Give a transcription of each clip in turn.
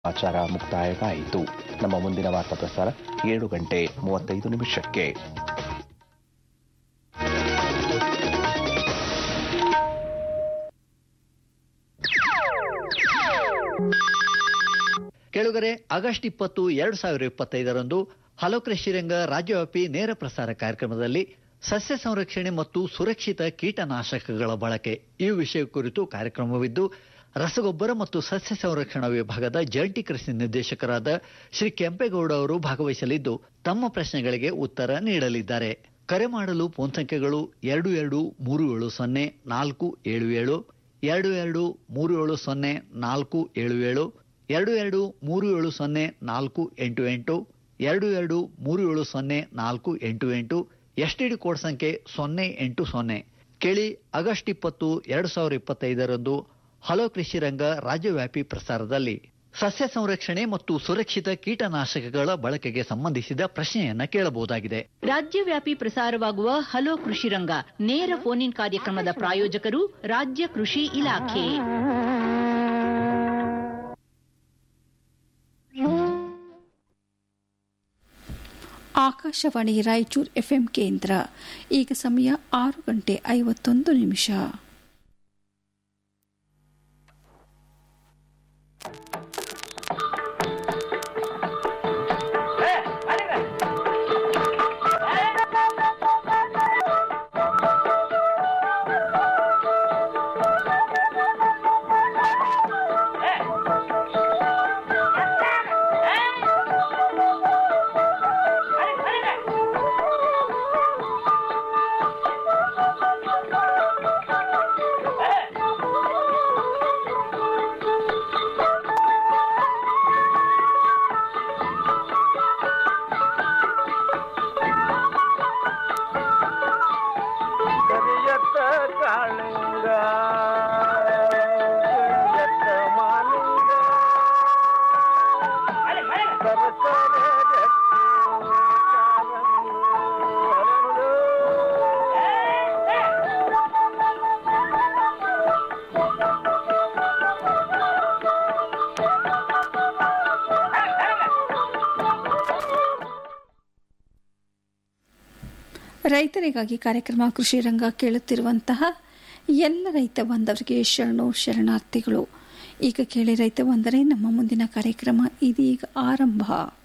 ಆಚಾರ ಮುಕ್ತಾಯವಾಯಿತು ನಮ್ಮ ಮುಂದಿನ ವಾರ್ತಾ ಪ್ರಸಾರ ಏಳು ಗಂಟೆ ಮೂವತ್ತೈದು ನಿಮಿಷಕ್ಕೆ ಕೆಳಗರೆ ಆಗಸ್ಟ್ ಇಪ್ಪತ್ತು ಎರಡು ಸಾವಿರ ಇಪ್ಪತ್ತೈದರಂದು ಹಲೋ ಕೃಷಿರಂಗ ರಾಜ್ಯವ್ಯಾಪಿ ನೇರ ಪ್ರಸಾರ ಕಾರ್ಯಕ್ರಮದಲ್ಲಿ ಸಸ್ಯ ಸಂರಕ್ಷಣೆ ಮತ್ತು ಸುರಕ್ಷಿತ ಕೀಟನಾಶಕಗಳ ಬಳಕೆ ಈ ವಿಷಯ ಕುರಿತು ಕಾರ್ಯಕ್ರಮವಿದ್ದು ರಸಗೊಬ್ಬರ ಮತ್ತು ಸಸ್ಯ ಸಂರಕ್ಷಣಾ ವಿಭಾಗದ ಜಂಟಿ ಕೃಷಿ ನಿರ್ದೇಶಕರಾದ ಶ್ರೀ ಕೆಂಪೇಗೌಡ ಅವರು ಭಾಗವಹಿಸಲಿದ್ದು ತಮ್ಮ ಪ್ರಶ್ನೆಗಳಿಗೆ ಉತ್ತರ ನೀಡಲಿದ್ದಾರೆ ಕರೆ ಮಾಡಲು ಫೋನ್ ಸಂಖ್ಯೆಗಳು ಎರಡು ಎರಡು ಮೂರು ಏಳು ಸೊನ್ನೆ ನಾಲ್ಕು ಏಳು ಏಳು ಎರಡು ಎರಡು ಮೂರು ಏಳು ಸೊನ್ನೆ ನಾಲ್ಕು ಏಳು ಏಳು ಎರಡು ಎರಡು ಮೂರು ಏಳು ಸೊನ್ನೆ ನಾಲ್ಕು ಎಂಟು ಎಂಟು ಎರಡು ಎರಡು ಮೂರು ಏಳು ಸೊನ್ನೆ ನಾಲ್ಕು ಎಂಟು ಎಂಟು ಎಸ್ಟಿಡಿ ಕೋಡ್ ಸಂಖ್ಯೆ ಸೊನ್ನೆ ಎಂಟು ಸೊನ್ನೆ ಕೇಳಿ ಆಗಸ್ಟ್ ಇಪ್ಪತ್ತು ಎರಡು ಸಾವಿರ ಇಪ್ಪತ್ತೈದರಂದು ಹಲೋ ಕೃಷಿ ರಂಗ ರಾಜ್ಯವ್ಯಾಪಿ ಪ್ರಸಾರದಲ್ಲಿ ಸಸ್ಯ ಸಂರಕ್ಷಣೆ ಮತ್ತು ಸುರಕ್ಷಿತ ಕೀಟನಾಶಕಗಳ ಬಳಕೆಗೆ ಸಂಬಂಧಿಸಿದ ಪ್ರಶ್ನೆಯನ್ನ ಕೇಳಬಹುದಾಗಿದೆ ರಾಜ್ಯವ್ಯಾಪಿ ಪ್ರಸಾರವಾಗುವ ಹಲೋ ಕೃಷಿ ರಂಗ ನೇರ ಫೋನ್ ಇನ್ ಕಾರ್ಯಕ್ರಮದ ಪ್ರಾಯೋಜಕರು ರಾಜ್ಯ ಕೃಷಿ ಇಲಾಖೆ ಆಕಾಶವಾಣಿ ರಾಯಚೂರು ಎಫ್ಎಂ ಕೇಂದ್ರ ಈಗ ಸಮಯ ಆರು ಗಂಟೆ ಐವತ್ತೊಂದು ನಿಮಿಷ ಕರಿಯತ್ತ ಕಾಳಿಂಗ ಕರಿಯತ್ತ ಮಾಲಿಂಗ ಸರಸರ ಗಟ್ಟಿ ಕಾರಂಗು ಹರಳು. ರೈತರಿಗಾಗಿ ಕಾರ್ಯಕ್ರಮ ಕೃಷಿ ರಂಗ ಕೇಳುತ್ತಿರುವಂತಹ ಎಲ್ಲ ರೈತ ಬಾಂಧವರಿಗೆ ಶರಣು ಶರಣಾರ್ಥಿಗಳು ಈಗ ಕೇಳಿ ರೈತ ಬಂದರೆ ನಮ್ಮ ಮುಂದಿನ ಕಾರ್ಯಕ್ರಮ ಇದೀಗ ಆರಂಭ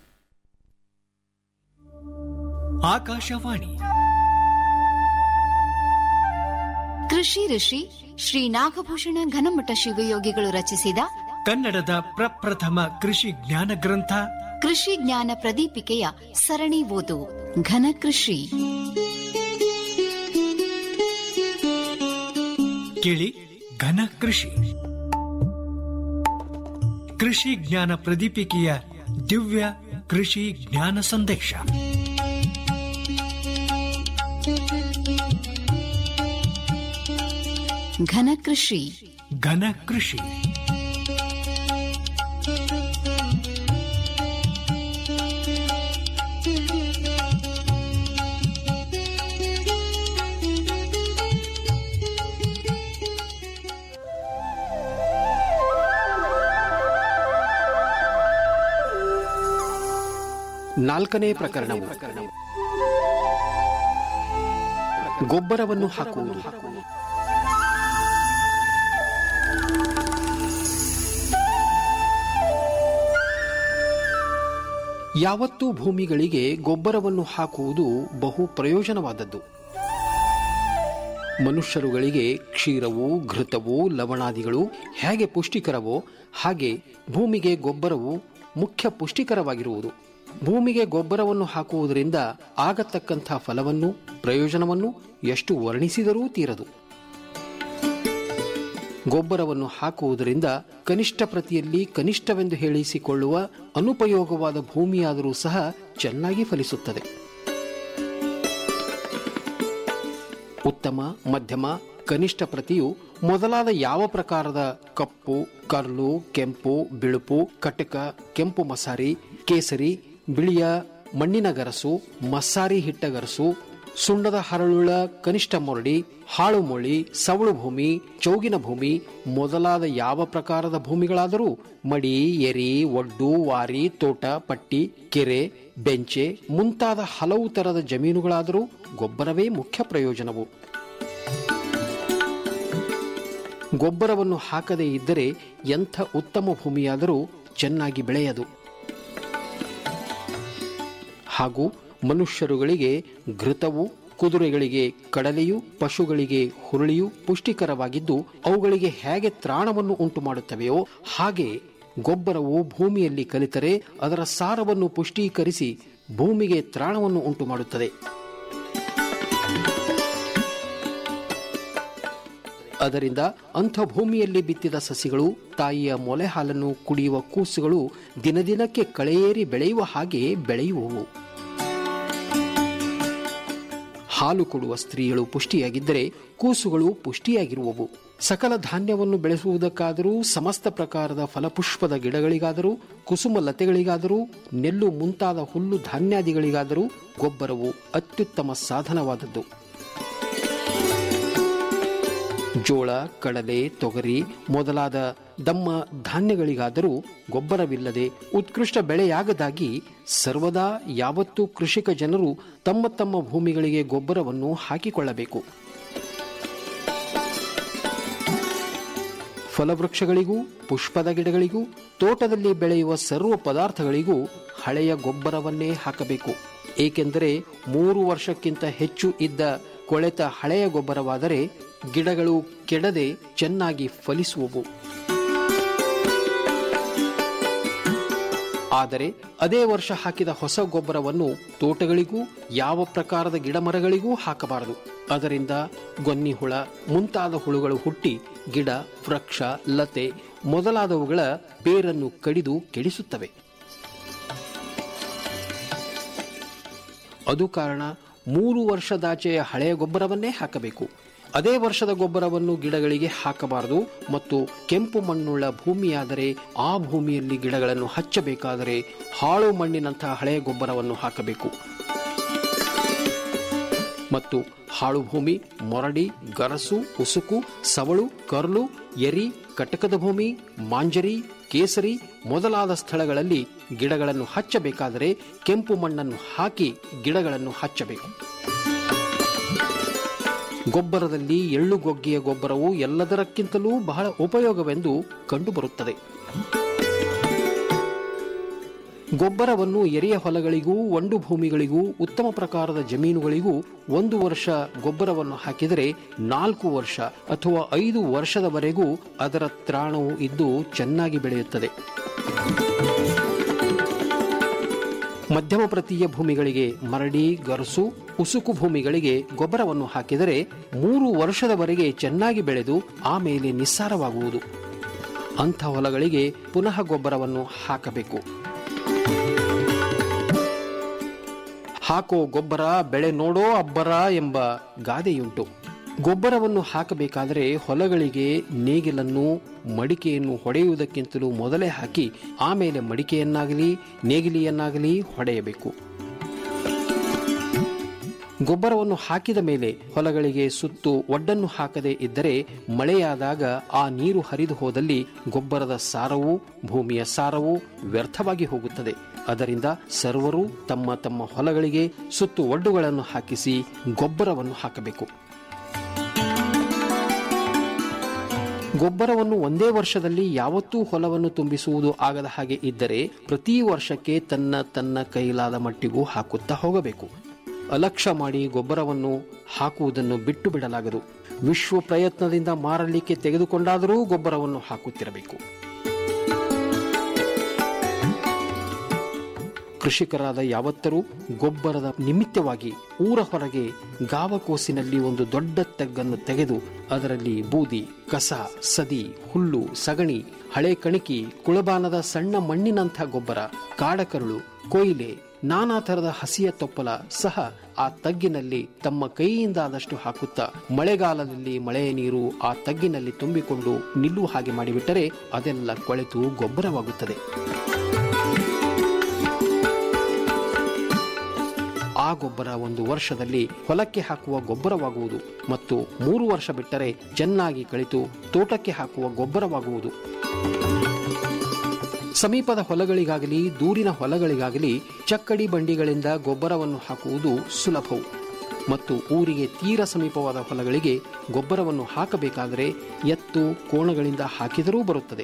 ಆಕಾಶವಾಣಿ ಕೃಷಿ ಋಷಿ ಶ್ರೀ ನಾಗಭೂಷಣ ಘನಮಠ ಶಿವಯೋಗಿಗಳು ರಚಿಸಿದ ಕನ್ನಡದ ಪ್ರಪ್ರಥಮ ಕೃಷಿ ಜ್ಞಾನ ಗ್ರಂಥ ಕೃಷಿ ಜ್ಞಾನ ಪ್ರದೀಪಿಕೆಯ ಸರಣಿ ಓದು ಘನ ಕೃಷಿ ಕೇಳಿ ಘನ ಕೃಷಿ ಕೃಷಿ ಜ್ಞಾನ ಪ್ರದೀಪಿಕೆಯ ದಿವ್ಯ ಕೃಷಿ ಜ್ಞಾನ ಸಂದೇಶ ಘನ ಕೃಷಿ ಘನ ಕೃಷಿ ನಾಲ್ಕನೇ ಪ್ರಕರಣವು ಗೊಬ್ಬರವನ್ನು ಹಾಕುವುದು ಯಾವತ್ತೂ ಭೂಮಿಗಳಿಗೆ ಗೊಬ್ಬರವನ್ನು ಹಾಕುವುದು ಬಹು ಪ್ರಯೋಜನವಾದದ್ದು ಮನುಷ್ಯರುಗಳಿಗೆ ಕ್ಷೀರವು ಘೃತವು ಲವಣಾದಿಗಳು ಹೇಗೆ ಪುಷ್ಟಿಕರವೋ ಹಾಗೆ ಭೂಮಿಗೆ ಗೊಬ್ಬರವು ಮುಖ್ಯ ಪುಷ್ಟಿಕರವಾಗಿರುವುದು ಭೂಮಿಗೆ ಗೊಬ್ಬರವನ್ನು ಹಾಕುವುದರಿಂದ ಆಗತಕ್ಕಂಥ ಫಲವನ್ನು ಪ್ರಯೋಜನವನ್ನು ಎಷ್ಟು ವರ್ಣಿಸಿದರೂ ತೀರದು ಗೊಬ್ಬರವನ್ನು ಹಾಕುವುದರಿಂದ ಕನಿಷ್ಠ ಪ್ರತಿಯಲ್ಲಿ ಕನಿಷ್ಠವೆಂದು ಹೇಳಿಸಿಕೊಳ್ಳುವ ಅನುಪಯೋಗವಾದ ಭೂಮಿಯಾದರೂ ಸಹ ಚೆನ್ನಾಗಿ ಫಲಿಸುತ್ತದೆ ಉತ್ತಮ ಮಧ್ಯಮ ಕನಿಷ್ಠ ಪ್ರತಿಯು ಮೊದಲಾದ ಯಾವ ಪ್ರಕಾರದ ಕಪ್ಪು ಕರ್ಲು ಕೆಂಪು ಬಿಳುಪು ಕಟಕ ಕೆಂಪು ಮಸಾರಿ ಕೇಸರಿ ಬಿಳಿಯ ಮಣ್ಣಿನ ಗರಸು ಮಸ್ಸಾರಿ ಹಿಟ್ಟಗರಸು ಸುಣ್ಣದ ಹರಳುಳ್ಳ ಕನಿಷ್ಠ ಮೊರಡಿ ಹಾಳು ಮೊಳಿ ಸವಳು ಭೂಮಿ ಚೌಗಿನ ಭೂಮಿ ಮೊದಲಾದ ಯಾವ ಪ್ರಕಾರದ ಭೂಮಿಗಳಾದರೂ ಮಡಿ ಎರಿ ಒಡ್ಡು ವಾರಿ ತೋಟ ಪಟ್ಟಿ ಕೆರೆ ಬೆಂಚೆ ಮುಂತಾದ ಹಲವು ತರದ ಜಮೀನುಗಳಾದರೂ ಗೊಬ್ಬರವೇ ಮುಖ್ಯ ಪ್ರಯೋಜನವು ಗೊಬ್ಬರವನ್ನು ಹಾಕದೇ ಇದ್ದರೆ ಎಂಥ ಉತ್ತಮ ಭೂಮಿಯಾದರೂ ಚೆನ್ನಾಗಿ ಬೆಳೆಯದು ಹಾಗೂ ಮನುಷ್ಯರುಗಳಿಗೆ ಘೃತವು ಕುದುರೆಗಳಿಗೆ ಕಡಲೆಯು ಪಶುಗಳಿಗೆ ಹುರುಳಿಯು ಪುಷ್ಟಿಕರವಾಗಿದ್ದು ಅವುಗಳಿಗೆ ಹೇಗೆ ತ್ರಾಣವನ್ನು ಉಂಟು ಮಾಡುತ್ತವೆಯೋ ಹಾಗೆ ಗೊಬ್ಬರವು ಭೂಮಿಯಲ್ಲಿ ಕಲಿತರೆ ಅದರ ಸಾರವನ್ನು ಪುಷ್ಟೀಕರಿಸಿ ಭೂಮಿಗೆ ತ್ರಾಣವನ್ನು ಉಂಟು ಮಾಡುತ್ತದೆ ಅದರಿಂದ ಅಂಥ ಭೂಮಿಯಲ್ಲಿ ಬಿತ್ತಿದ ಸಸಿಗಳು ತಾಯಿಯ ಮೊಲೆ ಹಾಲನ್ನು ಕುಡಿಯುವ ಕೂಸುಗಳು ದಿನದಿನಕ್ಕೆ ಕಳೆಯೇರಿ ಬೆಳೆಯುವ ಹಾಗೆ ಬೆಳೆಯುವವು ಹಾಲು ಕೊಡುವ ಸ್ತ್ರೀಗಳು ಪುಷ್ಟಿಯಾಗಿದ್ದರೆ ಕೂಸುಗಳು ಪುಷ್ಟಿಯಾಗಿರುವವು ಸಕಲ ಧಾನ್ಯವನ್ನು ಬೆಳೆಸುವುದಕ್ಕಾದರೂ ಸಮಸ್ತ ಪ್ರಕಾರದ ಫಲಪುಷ್ಪದ ಗಿಡಗಳಿಗಾದರೂ ಕುಸುಮ ಲತೆಗಳಿಗಾದರೂ ನೆಲ್ಲು ಮುಂತಾದ ಹುಲ್ಲು ಧಾನ್ಯಾದಿಗಳಿಗಾದರೂ ಗೊಬ್ಬರವು ಅತ್ಯುತ್ತಮ ಸಾಧನವಾದದ್ದು ಜೋಳ ಕಡಲೆ ತೊಗರಿ ಮೊದಲಾದ ದಮ್ಮ ಧಾನ್ಯಗಳಿಗಾದರೂ ಗೊಬ್ಬರವಿಲ್ಲದೆ ಉತ್ಕೃಷ್ಟ ಬೆಳೆಯಾಗದಾಗಿ ಸರ್ವದಾ ಯಾವತ್ತೂ ಕೃಷಿಕ ಜನರು ತಮ್ಮ ತಮ್ಮ ಭೂಮಿಗಳಿಗೆ ಗೊಬ್ಬರವನ್ನು ಹಾಕಿಕೊಳ್ಳಬೇಕು ಫಲವೃಕ್ಷಗಳಿಗೂ ಪುಷ್ಪದ ಗಿಡಗಳಿಗೂ ತೋಟದಲ್ಲಿ ಬೆಳೆಯುವ ಸರ್ವ ಪದಾರ್ಥಗಳಿಗೂ ಹಳೆಯ ಗೊಬ್ಬರವನ್ನೇ ಹಾಕಬೇಕು ಏಕೆಂದರೆ ಮೂರು ವರ್ಷಕ್ಕಿಂತ ಹೆಚ್ಚು ಇದ್ದ ಕೊಳೆತ ಹಳೆಯ ಗೊಬ್ಬರವಾದರೆ ಗಿಡಗಳು ಕೆಡದೆ ಚೆನ್ನಾಗಿ ಫಲಿಸುವವು ಆದರೆ ಅದೇ ವರ್ಷ ಹಾಕಿದ ಹೊಸ ಗೊಬ್ಬರವನ್ನು ತೋಟಗಳಿಗೂ ಯಾವ ಪ್ರಕಾರದ ಗಿಡಮರಗಳಿಗೂ ಹಾಕಬಾರದು ಅದರಿಂದ ಗೊನ್ನಿ ಹುಳ ಮುಂತಾದ ಹುಳುಗಳು ಹುಟ್ಟಿ ಗಿಡ ವೃಕ್ಷ ಲತೆ ಮೊದಲಾದವುಗಳ ಬೇರನ್ನು ಕಡಿದು ಕೆಡಿಸುತ್ತವೆ ಅದು ಕಾರಣ ಮೂರು ವರ್ಷದಾಚೆಯ ಹಳೆಯ ಗೊಬ್ಬರವನ್ನೇ ಹಾಕಬೇಕು ಅದೇ ವರ್ಷದ ಗೊಬ್ಬರವನ್ನು ಗಿಡಗಳಿಗೆ ಹಾಕಬಾರದು ಮತ್ತು ಕೆಂಪು ಮಣ್ಣುಳ್ಳ ಭೂಮಿಯಾದರೆ ಆ ಭೂಮಿಯಲ್ಲಿ ಗಿಡಗಳನ್ನು ಹಚ್ಚಬೇಕಾದರೆ ಹಾಳು ಮಣ್ಣಿನಂತಹ ಹಳೆಯ ಗೊಬ್ಬರವನ್ನು ಹಾಕಬೇಕು ಮತ್ತು ಹಾಳು ಭೂಮಿ ಮೊರಡಿ ಗರಸು ಉಸುಕು ಸವಳು ಕರ್ಲು ಎರಿ ಕಟಕದ ಭೂಮಿ ಮಾಂಜರಿ ಕೇಸರಿ ಮೊದಲಾದ ಸ್ಥಳಗಳಲ್ಲಿ ಗಿಡಗಳನ್ನು ಹಚ್ಚಬೇಕಾದರೆ ಕೆಂಪು ಮಣ್ಣನ್ನು ಹಾಕಿ ಗಿಡಗಳನ್ನು ಹಚ್ಚಬೇಕು ಗೊಬ್ಬರದಲ್ಲಿ ಎಳ್ಳುಗೊಗ್ಗೆಯ ಗೊಬ್ಬರವು ಎಲ್ಲದರಕ್ಕಿಂತಲೂ ಬಹಳ ಉಪಯೋಗವೆಂದು ಕಂಡುಬರುತ್ತದೆ ಗೊಬ್ಬರವನ್ನು ಎರೆಯ ಹೊಲಗಳಿಗೂ ಒಂಡು ಭೂಮಿಗಳಿಗೂ ಉತ್ತಮ ಪ್ರಕಾರದ ಜಮೀನುಗಳಿಗೂ ಒಂದು ವರ್ಷ ಗೊಬ್ಬರವನ್ನು ಹಾಕಿದರೆ ನಾಲ್ಕು ವರ್ಷ ಅಥವಾ ಐದು ವರ್ಷದವರೆಗೂ ಅದರ ತ್ರಾಣವು ಇದ್ದು ಚೆನ್ನಾಗಿ ಬೆಳೆಯುತ್ತದೆ ಮಧ್ಯಮ ಪ್ರತೀಯ ಭೂಮಿಗಳಿಗೆ ಮರಡಿ ಗರಸು ಉಸುಕು ಭೂಮಿಗಳಿಗೆ ಗೊಬ್ಬರವನ್ನು ಹಾಕಿದರೆ ಮೂರು ವರ್ಷದವರೆಗೆ ಚೆನ್ನಾಗಿ ಬೆಳೆದು ಆಮೇಲೆ ನಿಸ್ಸಾರವಾಗುವುದು ಅಂಥ ಹೊಲಗಳಿಗೆ ಪುನಃ ಗೊಬ್ಬರವನ್ನು ಹಾಕಬೇಕು ಹಾಕೋ ಗೊಬ್ಬರ ಬೆಳೆ ನೋಡೋ ಅಬ್ಬರ ಎಂಬ ಗಾದೆಯುಂಟು ಗೊಬ್ಬರವನ್ನು ಹಾಕಬೇಕಾದರೆ ಹೊಲಗಳಿಗೆ ನೇಗಿಲನ್ನು ಮಡಿಕೆಯನ್ನು ಹೊಡೆಯುವುದಕ್ಕಿಂತಲೂ ಮೊದಲೇ ಹಾಕಿ ಆಮೇಲೆ ಮಡಿಕೆಯನ್ನಾಗಲಿ ನೇಗಿಲಿಯನ್ನಾಗಲಿ ಹೊಡೆಯಬೇಕು ಗೊಬ್ಬರವನ್ನು ಹಾಕಿದ ಮೇಲೆ ಹೊಲಗಳಿಗೆ ಸುತ್ತು ಒಡ್ಡನ್ನು ಹಾಕದೇ ಇದ್ದರೆ ಮಳೆಯಾದಾಗ ಆ ನೀರು ಹರಿದು ಹೋದಲ್ಲಿ ಗೊಬ್ಬರದ ಸಾರವು ಭೂಮಿಯ ಸಾರವು ವ್ಯರ್ಥವಾಗಿ ಹೋಗುತ್ತದೆ ಅದರಿಂದ ಸರ್ವರು ತಮ್ಮ ತಮ್ಮ ಹೊಲಗಳಿಗೆ ಸುತ್ತು ಒಡ್ಡುಗಳನ್ನು ಹಾಕಿಸಿ ಗೊಬ್ಬರವನ್ನು ಹಾಕಬೇಕು ಗೊಬ್ಬರವನ್ನು ಒಂದೇ ವರ್ಷದಲ್ಲಿ ಯಾವತ್ತೂ ಹೊಲವನ್ನು ತುಂಬಿಸುವುದು ಆಗದ ಹಾಗೆ ಇದ್ದರೆ ಪ್ರತಿ ವರ್ಷಕ್ಕೆ ತನ್ನ ತನ್ನ ಕೈಲಾದ ಮಟ್ಟಿಗೂ ಹಾಕುತ್ತಾ ಹೋಗಬೇಕು ಅಲಕ್ಷ್ಯ ಮಾಡಿ ಗೊಬ್ಬರವನ್ನು ಹಾಕುವುದನ್ನು ಬಿಟ್ಟು ಬಿಡಲಾಗದು ವಿಶ್ವ ಪ್ರಯತ್ನದಿಂದ ಮಾರಲಿಕ್ಕೆ ತೆಗೆದುಕೊಂಡಾದರೂ ಗೊಬ್ಬರವನ್ನು ಹಾಕುತ್ತಿರಬೇಕು ಕೃಷಿಕರಾದ ಯಾವತ್ತರೂ ಗೊಬ್ಬರದ ನಿಮಿತ್ತವಾಗಿ ಊರ ಹೊರಗೆ ಗಾವಕೋಸಿನಲ್ಲಿ ಒಂದು ದೊಡ್ಡ ತೆಗ್ಗನ್ನು ತೆಗೆದು ಅದರಲ್ಲಿ ಬೂದಿ ಕಸ ಸದಿ ಹುಲ್ಲು ಸಗಣಿ ಹಳೆ ಕಣಿಕಿ ಕುಳಬಾನದ ಸಣ್ಣ ಮಣ್ಣಿನಂಥ ಗೊಬ್ಬರ ಕಾಡಕರುಳು ಕೊಯ್ಲೆ ನಾನಾ ತರದ ಹಸಿಯ ತೊಪ್ಪಲ ಸಹ ಆ ತಗ್ಗಿನಲ್ಲಿ ತಮ್ಮ ಕೈಯಿಂದ ಆದಷ್ಟು ಹಾಕುತ್ತಾ ಮಳೆಗಾಲದಲ್ಲಿ ಮಳೆಯ ನೀರು ಆ ತಗ್ಗಿನಲ್ಲಿ ತುಂಬಿಕೊಂಡು ನಿಲ್ಲುವ ಹಾಗೆ ಮಾಡಿಬಿಟ್ಟರೆ ಅದೆಲ್ಲ ಕೊಳೆತು ಗೊಬ್ಬರವಾಗುತ್ತದೆ ಆ ಗೊಬ್ಬರ ಒಂದು ವರ್ಷದಲ್ಲಿ ಹೊಲಕ್ಕೆ ಹಾಕುವ ಗೊಬ್ಬರವಾಗುವುದು ಮತ್ತು ಮೂರು ವರ್ಷ ಬಿಟ್ಟರೆ ಚೆನ್ನಾಗಿ ಕಳಿತು ತೋಟಕ್ಕೆ ಹಾಕುವ ಗೊಬ್ಬರವಾಗುವುದು ಸಮೀಪದ ಹೊಲಗಳಿಗಾಗಲಿ ದೂರಿನ ಹೊಲಗಳಿಗಾಗಲಿ ಚಕ್ಕಡಿ ಬಂಡಿಗಳಿಂದ ಗೊಬ್ಬರವನ್ನು ಹಾಕುವುದು ಸುಲಭವು ಮತ್ತು ಊರಿಗೆ ತೀರ ಸಮೀಪವಾದ ಹೊಲಗಳಿಗೆ ಗೊಬ್ಬರವನ್ನು ಹಾಕಬೇಕಾದರೆ ಎತ್ತು ಕೋಣಗಳಿಂದ ಹಾಕಿದರೂ ಬರುತ್ತದೆ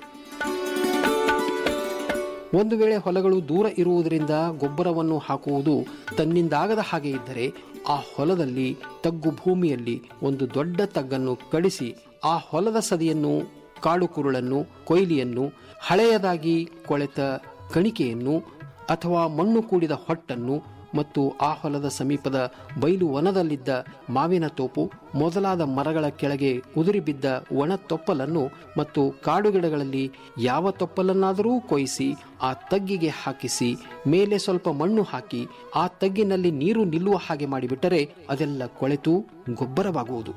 ಒಂದು ವೇಳೆ ಹೊಲಗಳು ದೂರ ಇರುವುದರಿಂದ ಗೊಬ್ಬರವನ್ನು ಹಾಕುವುದು ತನ್ನಿಂದಾಗದ ಹಾಗೆ ಇದ್ದರೆ ಆ ಹೊಲದಲ್ಲಿ ತಗ್ಗು ಭೂಮಿಯಲ್ಲಿ ಒಂದು ದೊಡ್ಡ ತಗ್ಗನ್ನು ಕಡಿಸಿ ಆ ಹೊಲದ ಸದಿಯನ್ನು ಕಾಡು ಕುರುಳನ್ನು ಕೊಯ್ಲಿಯನ್ನು ಹಳೆಯದಾಗಿ ಕೊಳೆತ ಕಣಿಕೆಯನ್ನು ಅಥವಾ ಮಣ್ಣು ಕೂಡಿದ ಹೊಟ್ಟನ್ನು ಮತ್ತು ಆ ಹೊಲದ ಸಮೀಪದ ಬಯಲು ವನದಲ್ಲಿದ್ದ ಮಾವಿನ ತೋಪು ಮೊದಲಾದ ಮರಗಳ ಕೆಳಗೆ ಉದುರಿ ಬಿದ್ದ ಒಣ ತೊಪ್ಪಲನ್ನು ಮತ್ತು ಕಾಡುಗಿಡಗಳಲ್ಲಿ ಯಾವ ತೊಪ್ಪಲನ್ನಾದರೂ ಕೊಯ್ಸಿ ಆ ತಗ್ಗಿಗೆ ಹಾಕಿಸಿ ಮೇಲೆ ಸ್ವಲ್ಪ ಮಣ್ಣು ಹಾಕಿ ಆ ತಗ್ಗಿನಲ್ಲಿ ನೀರು ನಿಲ್ಲುವ ಹಾಗೆ ಮಾಡಿಬಿಟ್ಟರೆ ಅದೆಲ್ಲ ಕೊಳೆತು ಗೊಬ್ಬರವಾಗುವುದು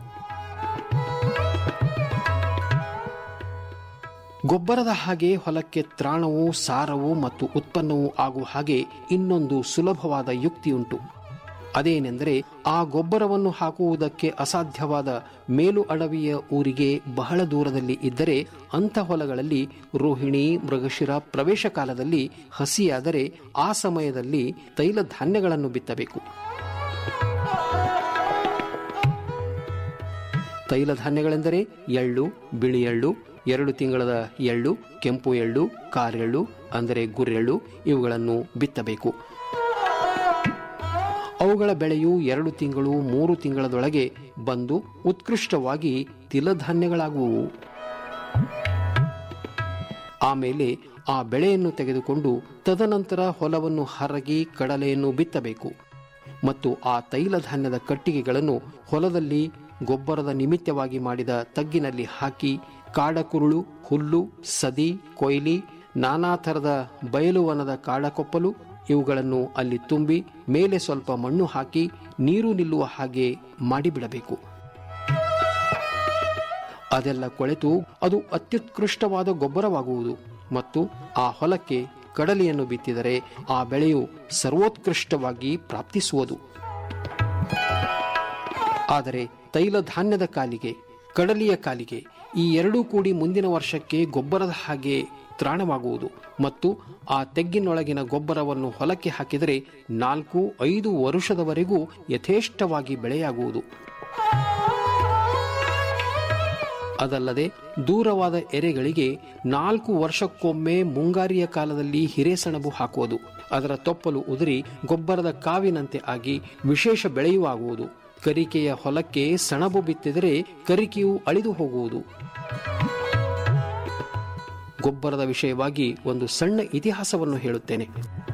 ಗೊಬ್ಬರದ ಹಾಗೆ ಹೊಲಕ್ಕೆ ತ್ರಾಣವು ಸಾರವು ಮತ್ತು ಉತ್ಪನ್ನವೂ ಆಗುವ ಹಾಗೆ ಇನ್ನೊಂದು ಸುಲಭವಾದ ಯುಕ್ತಿಯುಂಟು ಅದೇನೆಂದರೆ ಆ ಗೊಬ್ಬರವನ್ನು ಹಾಕುವುದಕ್ಕೆ ಅಸಾಧ್ಯವಾದ ಮೇಲು ಅಡವಿಯ ಊರಿಗೆ ಬಹಳ ದೂರದಲ್ಲಿ ಇದ್ದರೆ ಅಂಥ ಹೊಲಗಳಲ್ಲಿ ರೋಹಿಣಿ ಮೃಗಶಿರ ಪ್ರವೇಶ ಕಾಲದಲ್ಲಿ ಹಸಿಯಾದರೆ ಆ ಸಮಯದಲ್ಲಿ ತೈಲ ಧಾನ್ಯಗಳನ್ನು ಬಿತ್ತಬೇಕು ತೈಲ ಧಾನ್ಯಗಳೆಂದರೆ ಎಳ್ಳು ಬಿಳಿ ಎಳ್ಳು ಎರಡು ತಿಂಗಳದ ಎಳ್ಳು ಕೆಂಪು ಎಳ್ಳು ಕಾರೆಳ್ಳು ಅಂದರೆ ಗುರೆಳ್ಳು ಇವುಗಳನ್ನು ಬಿತ್ತಬೇಕು ಅವುಗಳ ಬೆಳೆಯು ಎರಡು ತಿಂಗಳು ಮೂರು ತಿಂಗಳದೊಳಗೆ ಬಂದು ಉತ್ಕೃಷ್ಟವಾಗಿ ತಿಲಧಾನ್ಯಗಳಾಗುವು ಆಮೇಲೆ ಆ ಬೆಳೆಯನ್ನು ತೆಗೆದುಕೊಂಡು ತದನಂತರ ಹೊಲವನ್ನು ಹರಗಿ ಕಡಲೆಯನ್ನು ಬಿತ್ತಬೇಕು ಮತ್ತು ಆ ತೈಲ ಧಾನ್ಯದ ಕಟ್ಟಿಗೆಗಳನ್ನು ಹೊಲದಲ್ಲಿ ಗೊಬ್ಬರದ ನಿಮಿತ್ತವಾಗಿ ಮಾಡಿದ ತಗ್ಗಿನಲ್ಲಿ ಹಾಕಿ ಕಾಡಕುರುಳು ಹುಲ್ಲು ಸದಿ ಕೊಯ್ಲಿ ನಾನಾ ಥರದ ಬಯಲುವನದ ಕಾಡಕೊಪ್ಪಲು ಇವುಗಳನ್ನು ಅಲ್ಲಿ ತುಂಬಿ ಮೇಲೆ ಸ್ವಲ್ಪ ಮಣ್ಣು ಹಾಕಿ ನೀರು ನಿಲ್ಲುವ ಹಾಗೆ ಮಾಡಿಬಿಡಬೇಕು ಅದೆಲ್ಲ ಕೊಳೆತು ಅದು ಅತ್ಯುತ್ಕೃಷ್ಟವಾದ ಗೊಬ್ಬರವಾಗುವುದು ಮತ್ತು ಆ ಹೊಲಕ್ಕೆ ಕಡಲೆಯನ್ನು ಬಿತ್ತಿದರೆ ಆ ಬೆಳೆಯು ಸರ್ವೋತ್ಕೃಷ್ಟವಾಗಿ ಪ್ರಾಪ್ತಿಸುವುದು ಆದರೆ ತೈಲ ಧಾನ್ಯದ ಕಾಲಿಗೆ ಕಡಲೆಯ ಕಾಲಿಗೆ ಈ ಎರಡೂ ಕೂಡಿ ಮುಂದಿನ ವರ್ಷಕ್ಕೆ ಗೊಬ್ಬರದ ಹಾಗೆ ತ್ರಾಣವಾಗುವುದು ಮತ್ತು ಆ ತೆಗ್ಗಿನೊಳಗಿನ ಗೊಬ್ಬರವನ್ನು ಹೊಲಕ್ಕೆ ಹಾಕಿದರೆ ನಾಲ್ಕು ಐದು ವರುಷದವರೆಗೂ ಯಥೇಷ್ಟವಾಗಿ ಬೆಳೆಯಾಗುವುದು ಅದಲ್ಲದೆ ದೂರವಾದ ಎರೆಗಳಿಗೆ ನಾಲ್ಕು ವರ್ಷಕ್ಕೊಮ್ಮೆ ಮುಂಗಾರಿಯ ಕಾಲದಲ್ಲಿ ಹಿರೇಸಣಬು ಹಾಕುವುದು ಅದರ ತೊಪ್ಪಲು ಉದುರಿ ಗೊಬ್ಬರದ ಕಾವಿನಂತೆ ಆಗಿ ವಿಶೇಷ ಬೆಳೆಯುವಾಗುವುದು ಕರಿಕೆಯ ಹೊಲಕ್ಕೆ ಸಣಬು ಬಿತ್ತಿದರೆ ಕರಿಕೆಯು ಅಳಿದು ಹೋಗುವುದು ಗೊಬ್ಬರದ ವಿಷಯವಾಗಿ ಒಂದು ಸಣ್ಣ ಇತಿಹಾಸವನ್ನು ಹೇಳುತ್ತೇನೆ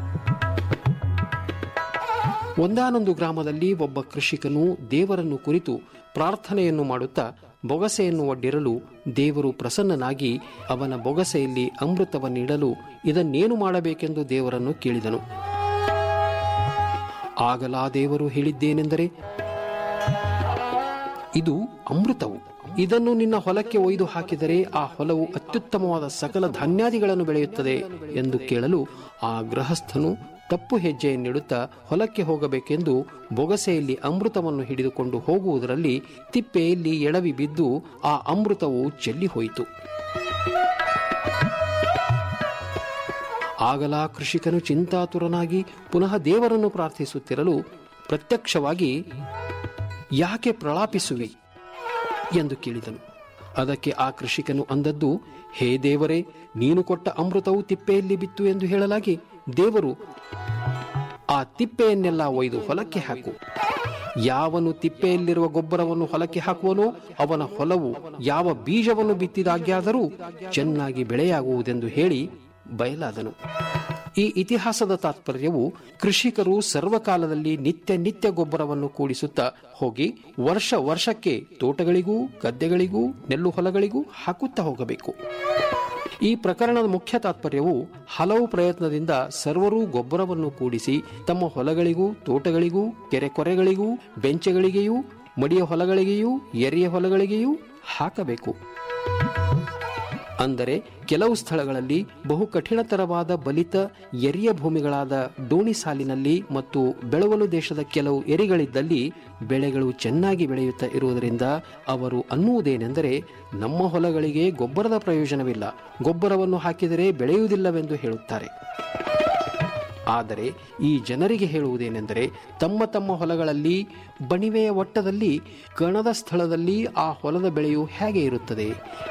ಒಂದಾನೊಂದು ಗ್ರಾಮದಲ್ಲಿ ಒಬ್ಬ ಕೃಷಿಕನು ದೇವರನ್ನು ಕುರಿತು ಪ್ರಾರ್ಥನೆಯನ್ನು ಮಾಡುತ್ತಾ ಬೊಗಸೆಯನ್ನು ಒಡ್ಡಿರಲು ದೇವರು ಪ್ರಸನ್ನನಾಗಿ ಅವನ ಬೊಗಸೆಯಲ್ಲಿ ಅಮೃತವನ್ನಿಡಲು ಇದನ್ನೇನು ಮಾಡಬೇಕೆಂದು ದೇವರನ್ನು ಕೇಳಿದನು ಆಗಲಾ ದೇವರು ಹೇಳಿದ್ದೇನೆಂದರೆ ಇದು ಅಮೃತವು ಇದನ್ನು ನಿನ್ನ ಹೊಲಕ್ಕೆ ಒಯ್ದು ಹಾಕಿದರೆ ಆ ಹೊಲವು ಅತ್ಯುತ್ತಮವಾದ ಸಕಲ ಧಾನ್ಯಾದಿಗಳನ್ನು ಬೆಳೆಯುತ್ತದೆ ಎಂದು ಕೇಳಲು ಆ ಗೃಹಸ್ಥನು ತಪ್ಪು ಹೆಜ್ಜೆಯನ್ನಿಡುತ್ತಾ ಹೊಲಕ್ಕೆ ಹೋಗಬೇಕೆಂದು ಬೊಗಸೆಯಲ್ಲಿ ಅಮೃತವನ್ನು ಹಿಡಿದುಕೊಂಡು ಹೋಗುವುದರಲ್ಲಿ ತಿಪ್ಪೆಯಲ್ಲಿ ಎಡವಿ ಬಿದ್ದು ಆ ಅಮೃತವು ಚೆಲ್ಲಿ ಹೋಯಿತು ಆಗಲಾ ಕೃಷಿಕನು ಚಿಂತಾತುರನಾಗಿ ಪುನಃ ದೇವರನ್ನು ಪ್ರಾರ್ಥಿಸುತ್ತಿರಲು ಪ್ರತ್ಯಕ್ಷವಾಗಿ ಯಾಕೆ ಪ್ರಲಾಪಿಸುವಿ ಎಂದು ಕೇಳಿದನು ಅದಕ್ಕೆ ಆ ಕೃಷಿಕನು ಅಂದದ್ದು ಹೇ ದೇವರೇ ನೀನು ಕೊಟ್ಟ ಅಮೃತವು ತಿಪ್ಪೆಯಲ್ಲಿ ಬಿತ್ತು ಎಂದು ಹೇಳಲಾಗಿ ದೇವರು ಆ ತಿಪ್ಪೆಯನ್ನೆಲ್ಲ ಒಯ್ದು ಹೊಲಕ್ಕೆ ಹಾಕು ಯಾವನು ತಿಪ್ಪೆಯಲ್ಲಿರುವ ಗೊಬ್ಬರವನ್ನು ಹೊಲಕ್ಕೆ ಹಾಕುವನೋ ಅವನ ಹೊಲವು ಯಾವ ಬೀಜವನ್ನು ಬಿತ್ತಿದಾಗ್ಯಾದರೂ ಚೆನ್ನಾಗಿ ಬೆಳೆಯಾಗುವುದೆಂದು ಹೇಳಿ ಬಯಲಾದನು ಈ ಇತಿಹಾಸದ ತಾತ್ಪರ್ಯವು ಕೃಷಿಕರು ಸರ್ವಕಾಲದಲ್ಲಿ ನಿತ್ಯ ನಿತ್ಯ ಗೊಬ್ಬರವನ್ನು ಕೂಡಿಸುತ್ತಾ ಹೋಗಿ ವರ್ಷ ವರ್ಷಕ್ಕೆ ತೋಟಗಳಿಗೂ ಗದ್ದೆಗಳಿಗೂ ನೆಲ್ಲು ಹೊಲಗಳಿಗೂ ಹಾಕುತ್ತಾ ಹೋಗಬೇಕು ಈ ಪ್ರಕರಣದ ಮುಖ್ಯ ತಾತ್ಪರ್ಯವು ಹಲವು ಪ್ರಯತ್ನದಿಂದ ಸರ್ವರೂ ಗೊಬ್ಬರವನ್ನು ಕೂಡಿಸಿ ತಮ್ಮ ಹೊಲಗಳಿಗೂ ತೋಟಗಳಿಗೂ ಕೆರೆ ಕೊರೆಗಳಿಗೂ ಬೆಂಚೆಗಳಿಗೆಯೂ ಮಡಿಯ ಹೊಲಗಳಿಗೆಯೂ ಎರೆಯ ಹೊಲಗಳಿಗೆಯೂ ಹಾಕಬೇಕು ಅಂದರೆ ಕೆಲವು ಸ್ಥಳಗಳಲ್ಲಿ ಬಹು ಕಠಿಣತರವಾದ ಬಲಿತ ಎರಿಯ ಭೂಮಿಗಳಾದ ಡೋಣಿ ಸಾಲಿನಲ್ಲಿ ಮತ್ತು ಬೆಳವಲು ದೇಶದ ಕೆಲವು ಎರಿಗಳಿದ್ದಲ್ಲಿ ಬೆಳೆಗಳು ಚೆನ್ನಾಗಿ ಬೆಳೆಯುತ್ತಾ ಇರುವುದರಿಂದ ಅವರು ಅನ್ನುವುದೇನೆಂದರೆ ನಮ್ಮ ಹೊಲಗಳಿಗೆ ಗೊಬ್ಬರದ ಪ್ರಯೋಜನವಿಲ್ಲ ಗೊಬ್ಬರವನ್ನು ಹಾಕಿದರೆ ಬೆಳೆಯುವುದಿಲ್ಲವೆಂದು ಹೇಳುತ್ತಾರೆ ಆದರೆ ಈ ಜನರಿಗೆ ಹೇಳುವುದೇನೆಂದರೆ ತಮ್ಮ ತಮ್ಮ ಹೊಲಗಳಲ್ಲಿ ಬಣಿವೆಯ ಒಟ್ಟದಲ್ಲಿ ಕಣದ ಸ್ಥಳದಲ್ಲಿ ಆ ಹೊಲದ ಬೆಳೆಯು ಹೇಗೆ ಇರುತ್ತದೆ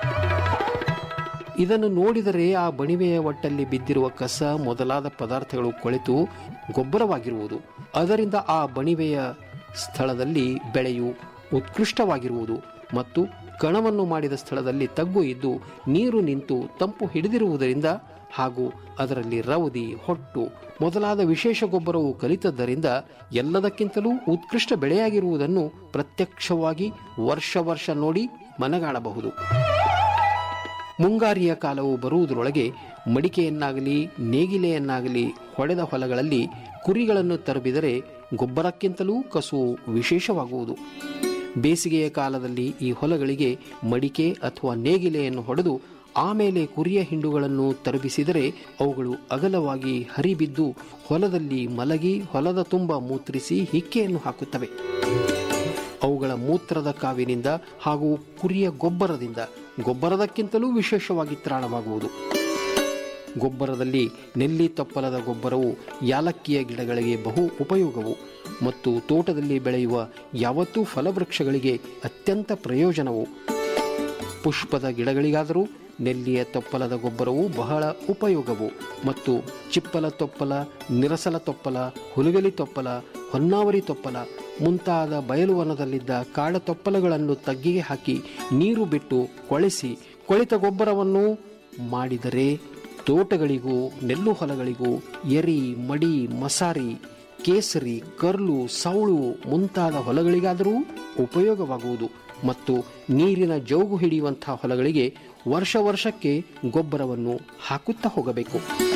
ಇದನ್ನು ನೋಡಿದರೆ ಆ ಬಣಿವೆಯ ಒಟ್ಟಲ್ಲಿ ಬಿದ್ದಿರುವ ಕಸ ಮೊದಲಾದ ಪದಾರ್ಥಗಳು ಕೊಳೆತು ಗೊಬ್ಬರವಾಗಿರುವುದು ಅದರಿಂದ ಆ ಬಣಿವೆಯ ಸ್ಥಳದಲ್ಲಿ ಬೆಳೆಯು ಉತ್ಕೃಷ್ಟವಾಗಿರುವುದು ಮತ್ತು ಕಣವನ್ನು ಮಾಡಿದ ಸ್ಥಳದಲ್ಲಿ ತಗ್ಗು ಇದ್ದು ನೀರು ನಿಂತು ತಂಪು ಹಿಡಿದಿರುವುದರಿಂದ ಹಾಗೂ ಅದರಲ್ಲಿ ರವದಿ ಹೊಟ್ಟು ಮೊದಲಾದ ವಿಶೇಷ ಗೊಬ್ಬರವು ಕಲಿತದ್ದರಿಂದ ಎಲ್ಲದಕ್ಕಿಂತಲೂ ಉತ್ಕೃಷ್ಟ ಬೆಳೆಯಾಗಿರುವುದನ್ನು ಪ್ರತ್ಯಕ್ಷವಾಗಿ ವರ್ಷ ವರ್ಷ ನೋಡಿ ಮನಗಾಣಬಹುದು ಮುಂಗಾರಿಯ ಕಾಲವು ಬರುವುದರೊಳಗೆ ಮಡಿಕೆಯನ್ನಾಗಲಿ ನೇಗಿಲೆಯನ್ನಾಗಲಿ ಹೊಡೆದ ಹೊಲಗಳಲ್ಲಿ ಕುರಿಗಳನ್ನು ತರಬಿದರೆ ಗೊಬ್ಬರಕ್ಕಿಂತಲೂ ಕಸುವು ವಿಶೇಷವಾಗುವುದು ಬೇಸಿಗೆಯ ಕಾಲದಲ್ಲಿ ಈ ಹೊಲಗಳಿಗೆ ಮಡಿಕೆ ಅಥವಾ ನೇಗಿಲೆಯನ್ನು ಹೊಡೆದು ಆಮೇಲೆ ಕುರಿಯ ಹಿಂಡುಗಳನ್ನು ತರಬಿಸಿದರೆ ಅವುಗಳು ಅಗಲವಾಗಿ ಹರಿಬಿದ್ದು ಹೊಲದಲ್ಲಿ ಮಲಗಿ ಹೊಲದ ತುಂಬ ಮೂತ್ರಿಸಿ ಹಿಕ್ಕೆಯನ್ನು ಹಾಕುತ್ತವೆ ಅವುಗಳ ಮೂತ್ರದ ಕಾವಿನಿಂದ ಹಾಗೂ ಕುರಿಯ ಗೊಬ್ಬರದಿಂದ ಗೊಬ್ಬರದಕ್ಕಿಂತಲೂ ವಿಶೇಷವಾಗಿ ತ್ರಾಣವಾಗುವುದು ಗೊಬ್ಬರದಲ್ಲಿ ನೆಲ್ಲಿ ತಪ್ಪಲದ ಗೊಬ್ಬರವು ಯಾಲಕ್ಕಿಯ ಗಿಡಗಳಿಗೆ ಬಹು ಉಪಯೋಗವು ಮತ್ತು ತೋಟದಲ್ಲಿ ಬೆಳೆಯುವ ಯಾವತ್ತೂ ಫಲವೃಕ್ಷಗಳಿಗೆ ಅತ್ಯಂತ ಪ್ರಯೋಜನವು ಪುಷ್ಪದ ಗಿಡಗಳಿಗಾದರೂ ನೆಲ್ಲಿಯ ತೊಪ್ಪಲದ ಗೊಬ್ಬರವು ಬಹಳ ಉಪಯೋಗವು ಮತ್ತು ಚಿಪ್ಪಲ ತೊಪ್ಪಲ ನಿರಸಲ ತೊಪ್ಪಲ ಹುಲಗಲಿ ತೊಪ್ಪಲ ಹೊನ್ನಾವರಿ ತೊಪ್ಪಲ ಮುಂತಾದ ಬಯಲುವನದಲ್ಲಿದ್ದ ಕಾಡ ತೊಪ್ಪಲಗಳನ್ನು ತಗ್ಗಿಗೆ ಹಾಕಿ ನೀರು ಬಿಟ್ಟು ಕೊಳೆಸಿ ಕೊಳಿತ ಗೊಬ್ಬರವನ್ನು ಮಾಡಿದರೆ ತೋಟಗಳಿಗೂ ನೆಲ್ಲು ಹೊಲಗಳಿಗೂ ಎರಿ ಮಡಿ ಮಸಾರಿ ಕೇಸರಿ ಕರ್ಲು ಸೌಳು ಮುಂತಾದ ಹೊಲಗಳಿಗಾದರೂ ಉಪಯೋಗವಾಗುವುದು ಮತ್ತು ನೀರಿನ ಜೋಗು ಹಿಡಿಯುವಂತಹ ಹೊಲಗಳಿಗೆ ವರ್ಷ ವರ್ಷಕ್ಕೆ ಗೊಬ್ಬರವನ್ನು ಹಾಕುತ್ತಾ ಹೋಗಬೇಕು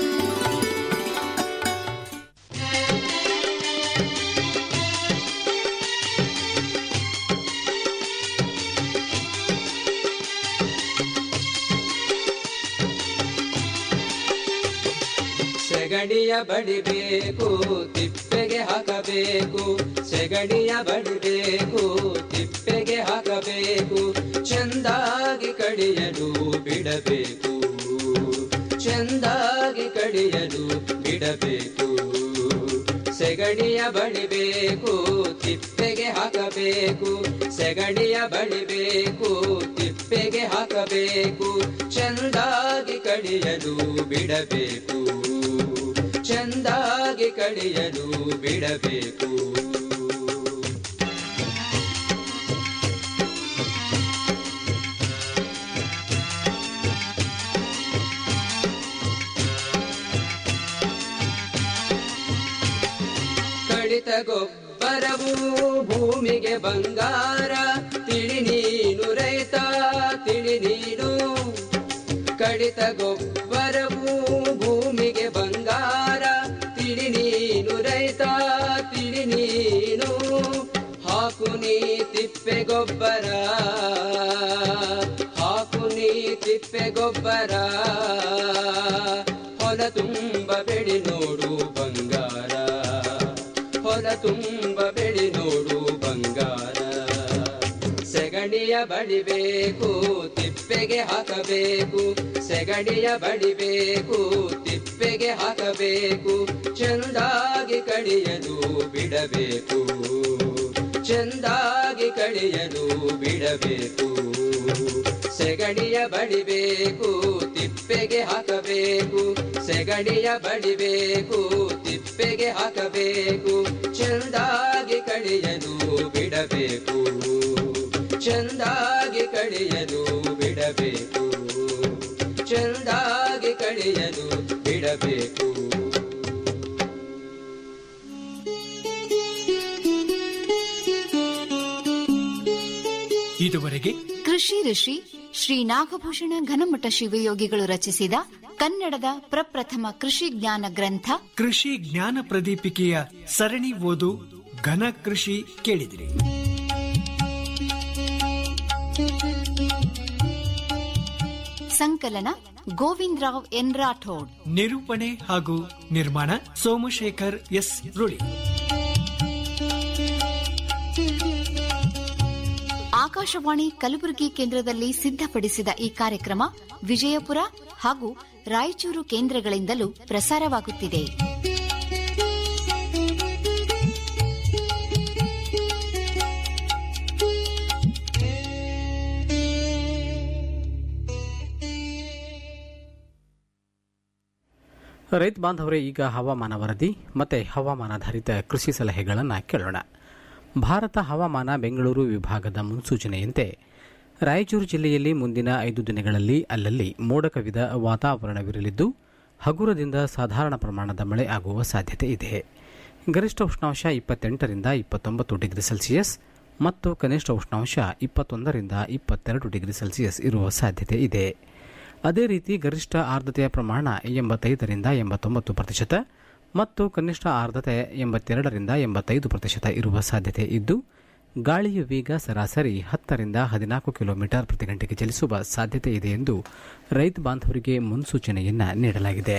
ಸೆಗಡಿಯ ಬಡಿಬೇಕು ತಿಪ್ಪೆಗೆ ಹಾಕಬೇಕು ಸೆಗಡಿಯ ಬಡಿಬೇಕು ತಿಪ್ಪೆಗೆ ಹಾಕಬೇಕು ಚೆಂದಾಗಿ ಕಡಿಯಲು ಬಿಡಬೇಕು ಚೆಂದಾಗಿ ಕಡಿಯಲು ಬಿಡಬೇಕು ಸೆಗಡಿಯ ಬಡಿಬೇಕು ತಿಪ್ಪೆಗೆ ಹಾಕಬೇಕು ಸೆಗಡಿಯ ಬಡಿಬೇಕು ತಿಪ್ಪೆಗೆ ಹಾಕಬೇಕು ಚೆಂದಾಗಿ ಕಡಿಯಲು ಬಿಡಬೇಕು ಚೆಂದಾಗಿ ಕಡಿಯಲು ಬಿಡಬೇಕು ಕಡಿತ ಗೊಬ್ಬರವು ಭೂಮಿಗೆ ಬಂಗಾರ ತಿಳಿ ನೀನು ರೈತ ತಿಳಿ ನೀನು ಕಡಿತ ಗೊಬ್ಬರವು ಭೂಮಿಗೆ ಬಂಗಾರ ತಿಳಿ ನೀನು ರೈತ ತಿಳಿ ನೀನು ಹಾಕು ನೀ ತಿಪ್ಪೆ ಗೊಬ್ಬರ ಹಾಕು ನೀ ತಿಪ್ಪೆ ಗೊಬ್ಬರ ಹೊಲ ತುಂಬ ಬೆಳಿ ನೋಡು ಬಂಗಾರ ಹೊಲ ತುಂಬ ಬೆಳಿ ನೋಡು ಬಂಗಾರ ಸೆಗಣಿಯ ಬಡಿಬೇಕು ತಿಪ್ಪೆಗೆ ಹಾಕಬೇಕು ಸೆಗಣಿಯ ಬಡಿಬೇಕು ತಿಪ್ಪೆಗೆ ಹಾಕಬೇಕು ಚೆಂದಾಗಿ ಕಡಿಯಲು ಬಿಡಬೇಕು ಚೆಂದಾಗಿ ಕಡಿಯಲು ಬಿಡಬೇಕು ಸೆಗಣಿಯ ಬಡಿಬೇಕು ತಿಪ್ಪೆಗೆ ಹಾಕಬೇಕು ಸೆಗಣಿಯ ಬಡಿಬೇಕು ತಿಪ್ಪೆಗೆ ಹಾಕಬೇಕು ಚೆಂದಾಗಿ ಕಡಿಯಲು ಬಿಡಬೇಕು ಚೆಂದಾಗಿ ಕಡಿಯಲು ಬಿಡಬೇಕು ಚೆಂದಾಗಿ ಕಡಿಯಲು ಬಿಡಬೇಕು ಇದುವರೆಗೆ ಕೃಷಿ ಋಷಿ ಶ್ರೀ ನಾಗಭೂಷಣ ಘನಮಠ ಶಿವಯೋಗಿಗಳು ರಚಿಸಿದ ಕನ್ನಡದ ಪ್ರಪ್ರಥಮ ಕೃಷಿ ಜ್ಞಾನ ಗ್ರಂಥ ಕೃಷಿ ಜ್ಞಾನ ಪ್ರದೀಪಿಕೆಯ ಸರಣಿ ಓದು ಘನ ಕೃಷಿ ಕೇಳಿದಿರಿ ಸಂಕಲನ ಗೋವಿಂದರಾವ್ ಎನ್ ರಾಠೋಡ್ ನಿರೂಪಣೆ ಹಾಗೂ ನಿರ್ಮಾಣ ಸೋಮಶೇಖರ್ ಎಸ್ ರುಳಿ ಆಕಾಶವಾಣಿ ಕಲಬುರಗಿ ಕೇಂದ್ರದಲ್ಲಿ ಸಿದ್ಧಪಡಿಸಿದ ಈ ಕಾರ್ಯಕ್ರಮ ವಿಜಯಪುರ ಹಾಗೂ ರಾಯಚೂರು ಕೇಂದ್ರಗಳಿಂದಲೂ ಪ್ರಸಾರವಾಗುತ್ತಿದೆ ರೈತ ಬಾಂಧವರೇ ಈಗ ಹವಾಮಾನ ವರದಿ ಮತ್ತೆ ಹವಾಮಾನಾಧಾರಿತ ಕೃಷಿ ಸಲಹೆಗಳನ್ನು ಕೇಳೋಣ ಭಾರತ ಹವಾಮಾನ ಬೆಂಗಳೂರು ವಿಭಾಗದ ಮುನ್ಸೂಚನೆಯಂತೆ ರಾಯಚೂರು ಜಿಲ್ಲೆಯಲ್ಲಿ ಮುಂದಿನ ಐದು ದಿನಗಳಲ್ಲಿ ಅಲ್ಲಲ್ಲಿ ಮೋಡ ಕವಿದ ವಾತಾವರಣವಿರಲಿದ್ದು ಹಗುರದಿಂದ ಸಾಧಾರಣ ಪ್ರಮಾಣದ ಮಳೆ ಆಗುವ ಸಾಧ್ಯತೆ ಇದೆ ಗರಿಷ್ಠ ಉಷ್ಣಾಂಶ ಇಪ್ಪತ್ತೆಂಟರಿಂದ ಇಪ್ಪತ್ತೊಂಬತ್ತು ಡಿಗ್ರಿ ಸೆಲ್ಸಿಯಸ್ ಮತ್ತು ಕನಿಷ್ಠ ಉಷ್ಣಾಂಶ ಇಪ್ಪತ್ತೊಂದರಿಂದ ಇಪ್ಪತ್ತೆರಡು ಡಿಗ್ರಿ ಸೆಲ್ಸಿಯಸ್ ಇರುವ ಸಾಧ್ಯತೆ ಇದೆ ಅದೇ ರೀತಿ ಗರಿಷ್ಠ ಆರ್ದ್ರತೆಯ ಪ್ರಮಾಣ ಎಂಬತ್ತೈದರಿಂದ ಎಂಬತ್ತೊಂಬತ್ತು ಪ್ರತಿಶತ ಮತ್ತು ಕನಿಷ್ಠ ಆರ್ದ್ರತೆ ಎಂಬತ್ತೆರಡರಿಂದ ಎಂಬತ್ತೈದು ಪ್ರತಿಶತ ಇರುವ ಸಾಧ್ಯತೆ ಇದ್ದು ಗಾಳಿಯ ವೇಗ ಸರಾಸರಿ ಹತ್ತರಿಂದ ಹದಿನಾಲ್ಕು ಕಿಲೋಮೀಟರ್ ಪ್ರತಿ ಗಂಟೆಗೆ ಚಲಿಸುವ ಸಾಧ್ಯತೆ ಇದೆ ಎಂದು ರೈತ ಬಾಂಧವರಿಗೆ ಮುನ್ಸೂಚನೆಯನ್ನ ನೀಡಲಾಗಿದೆ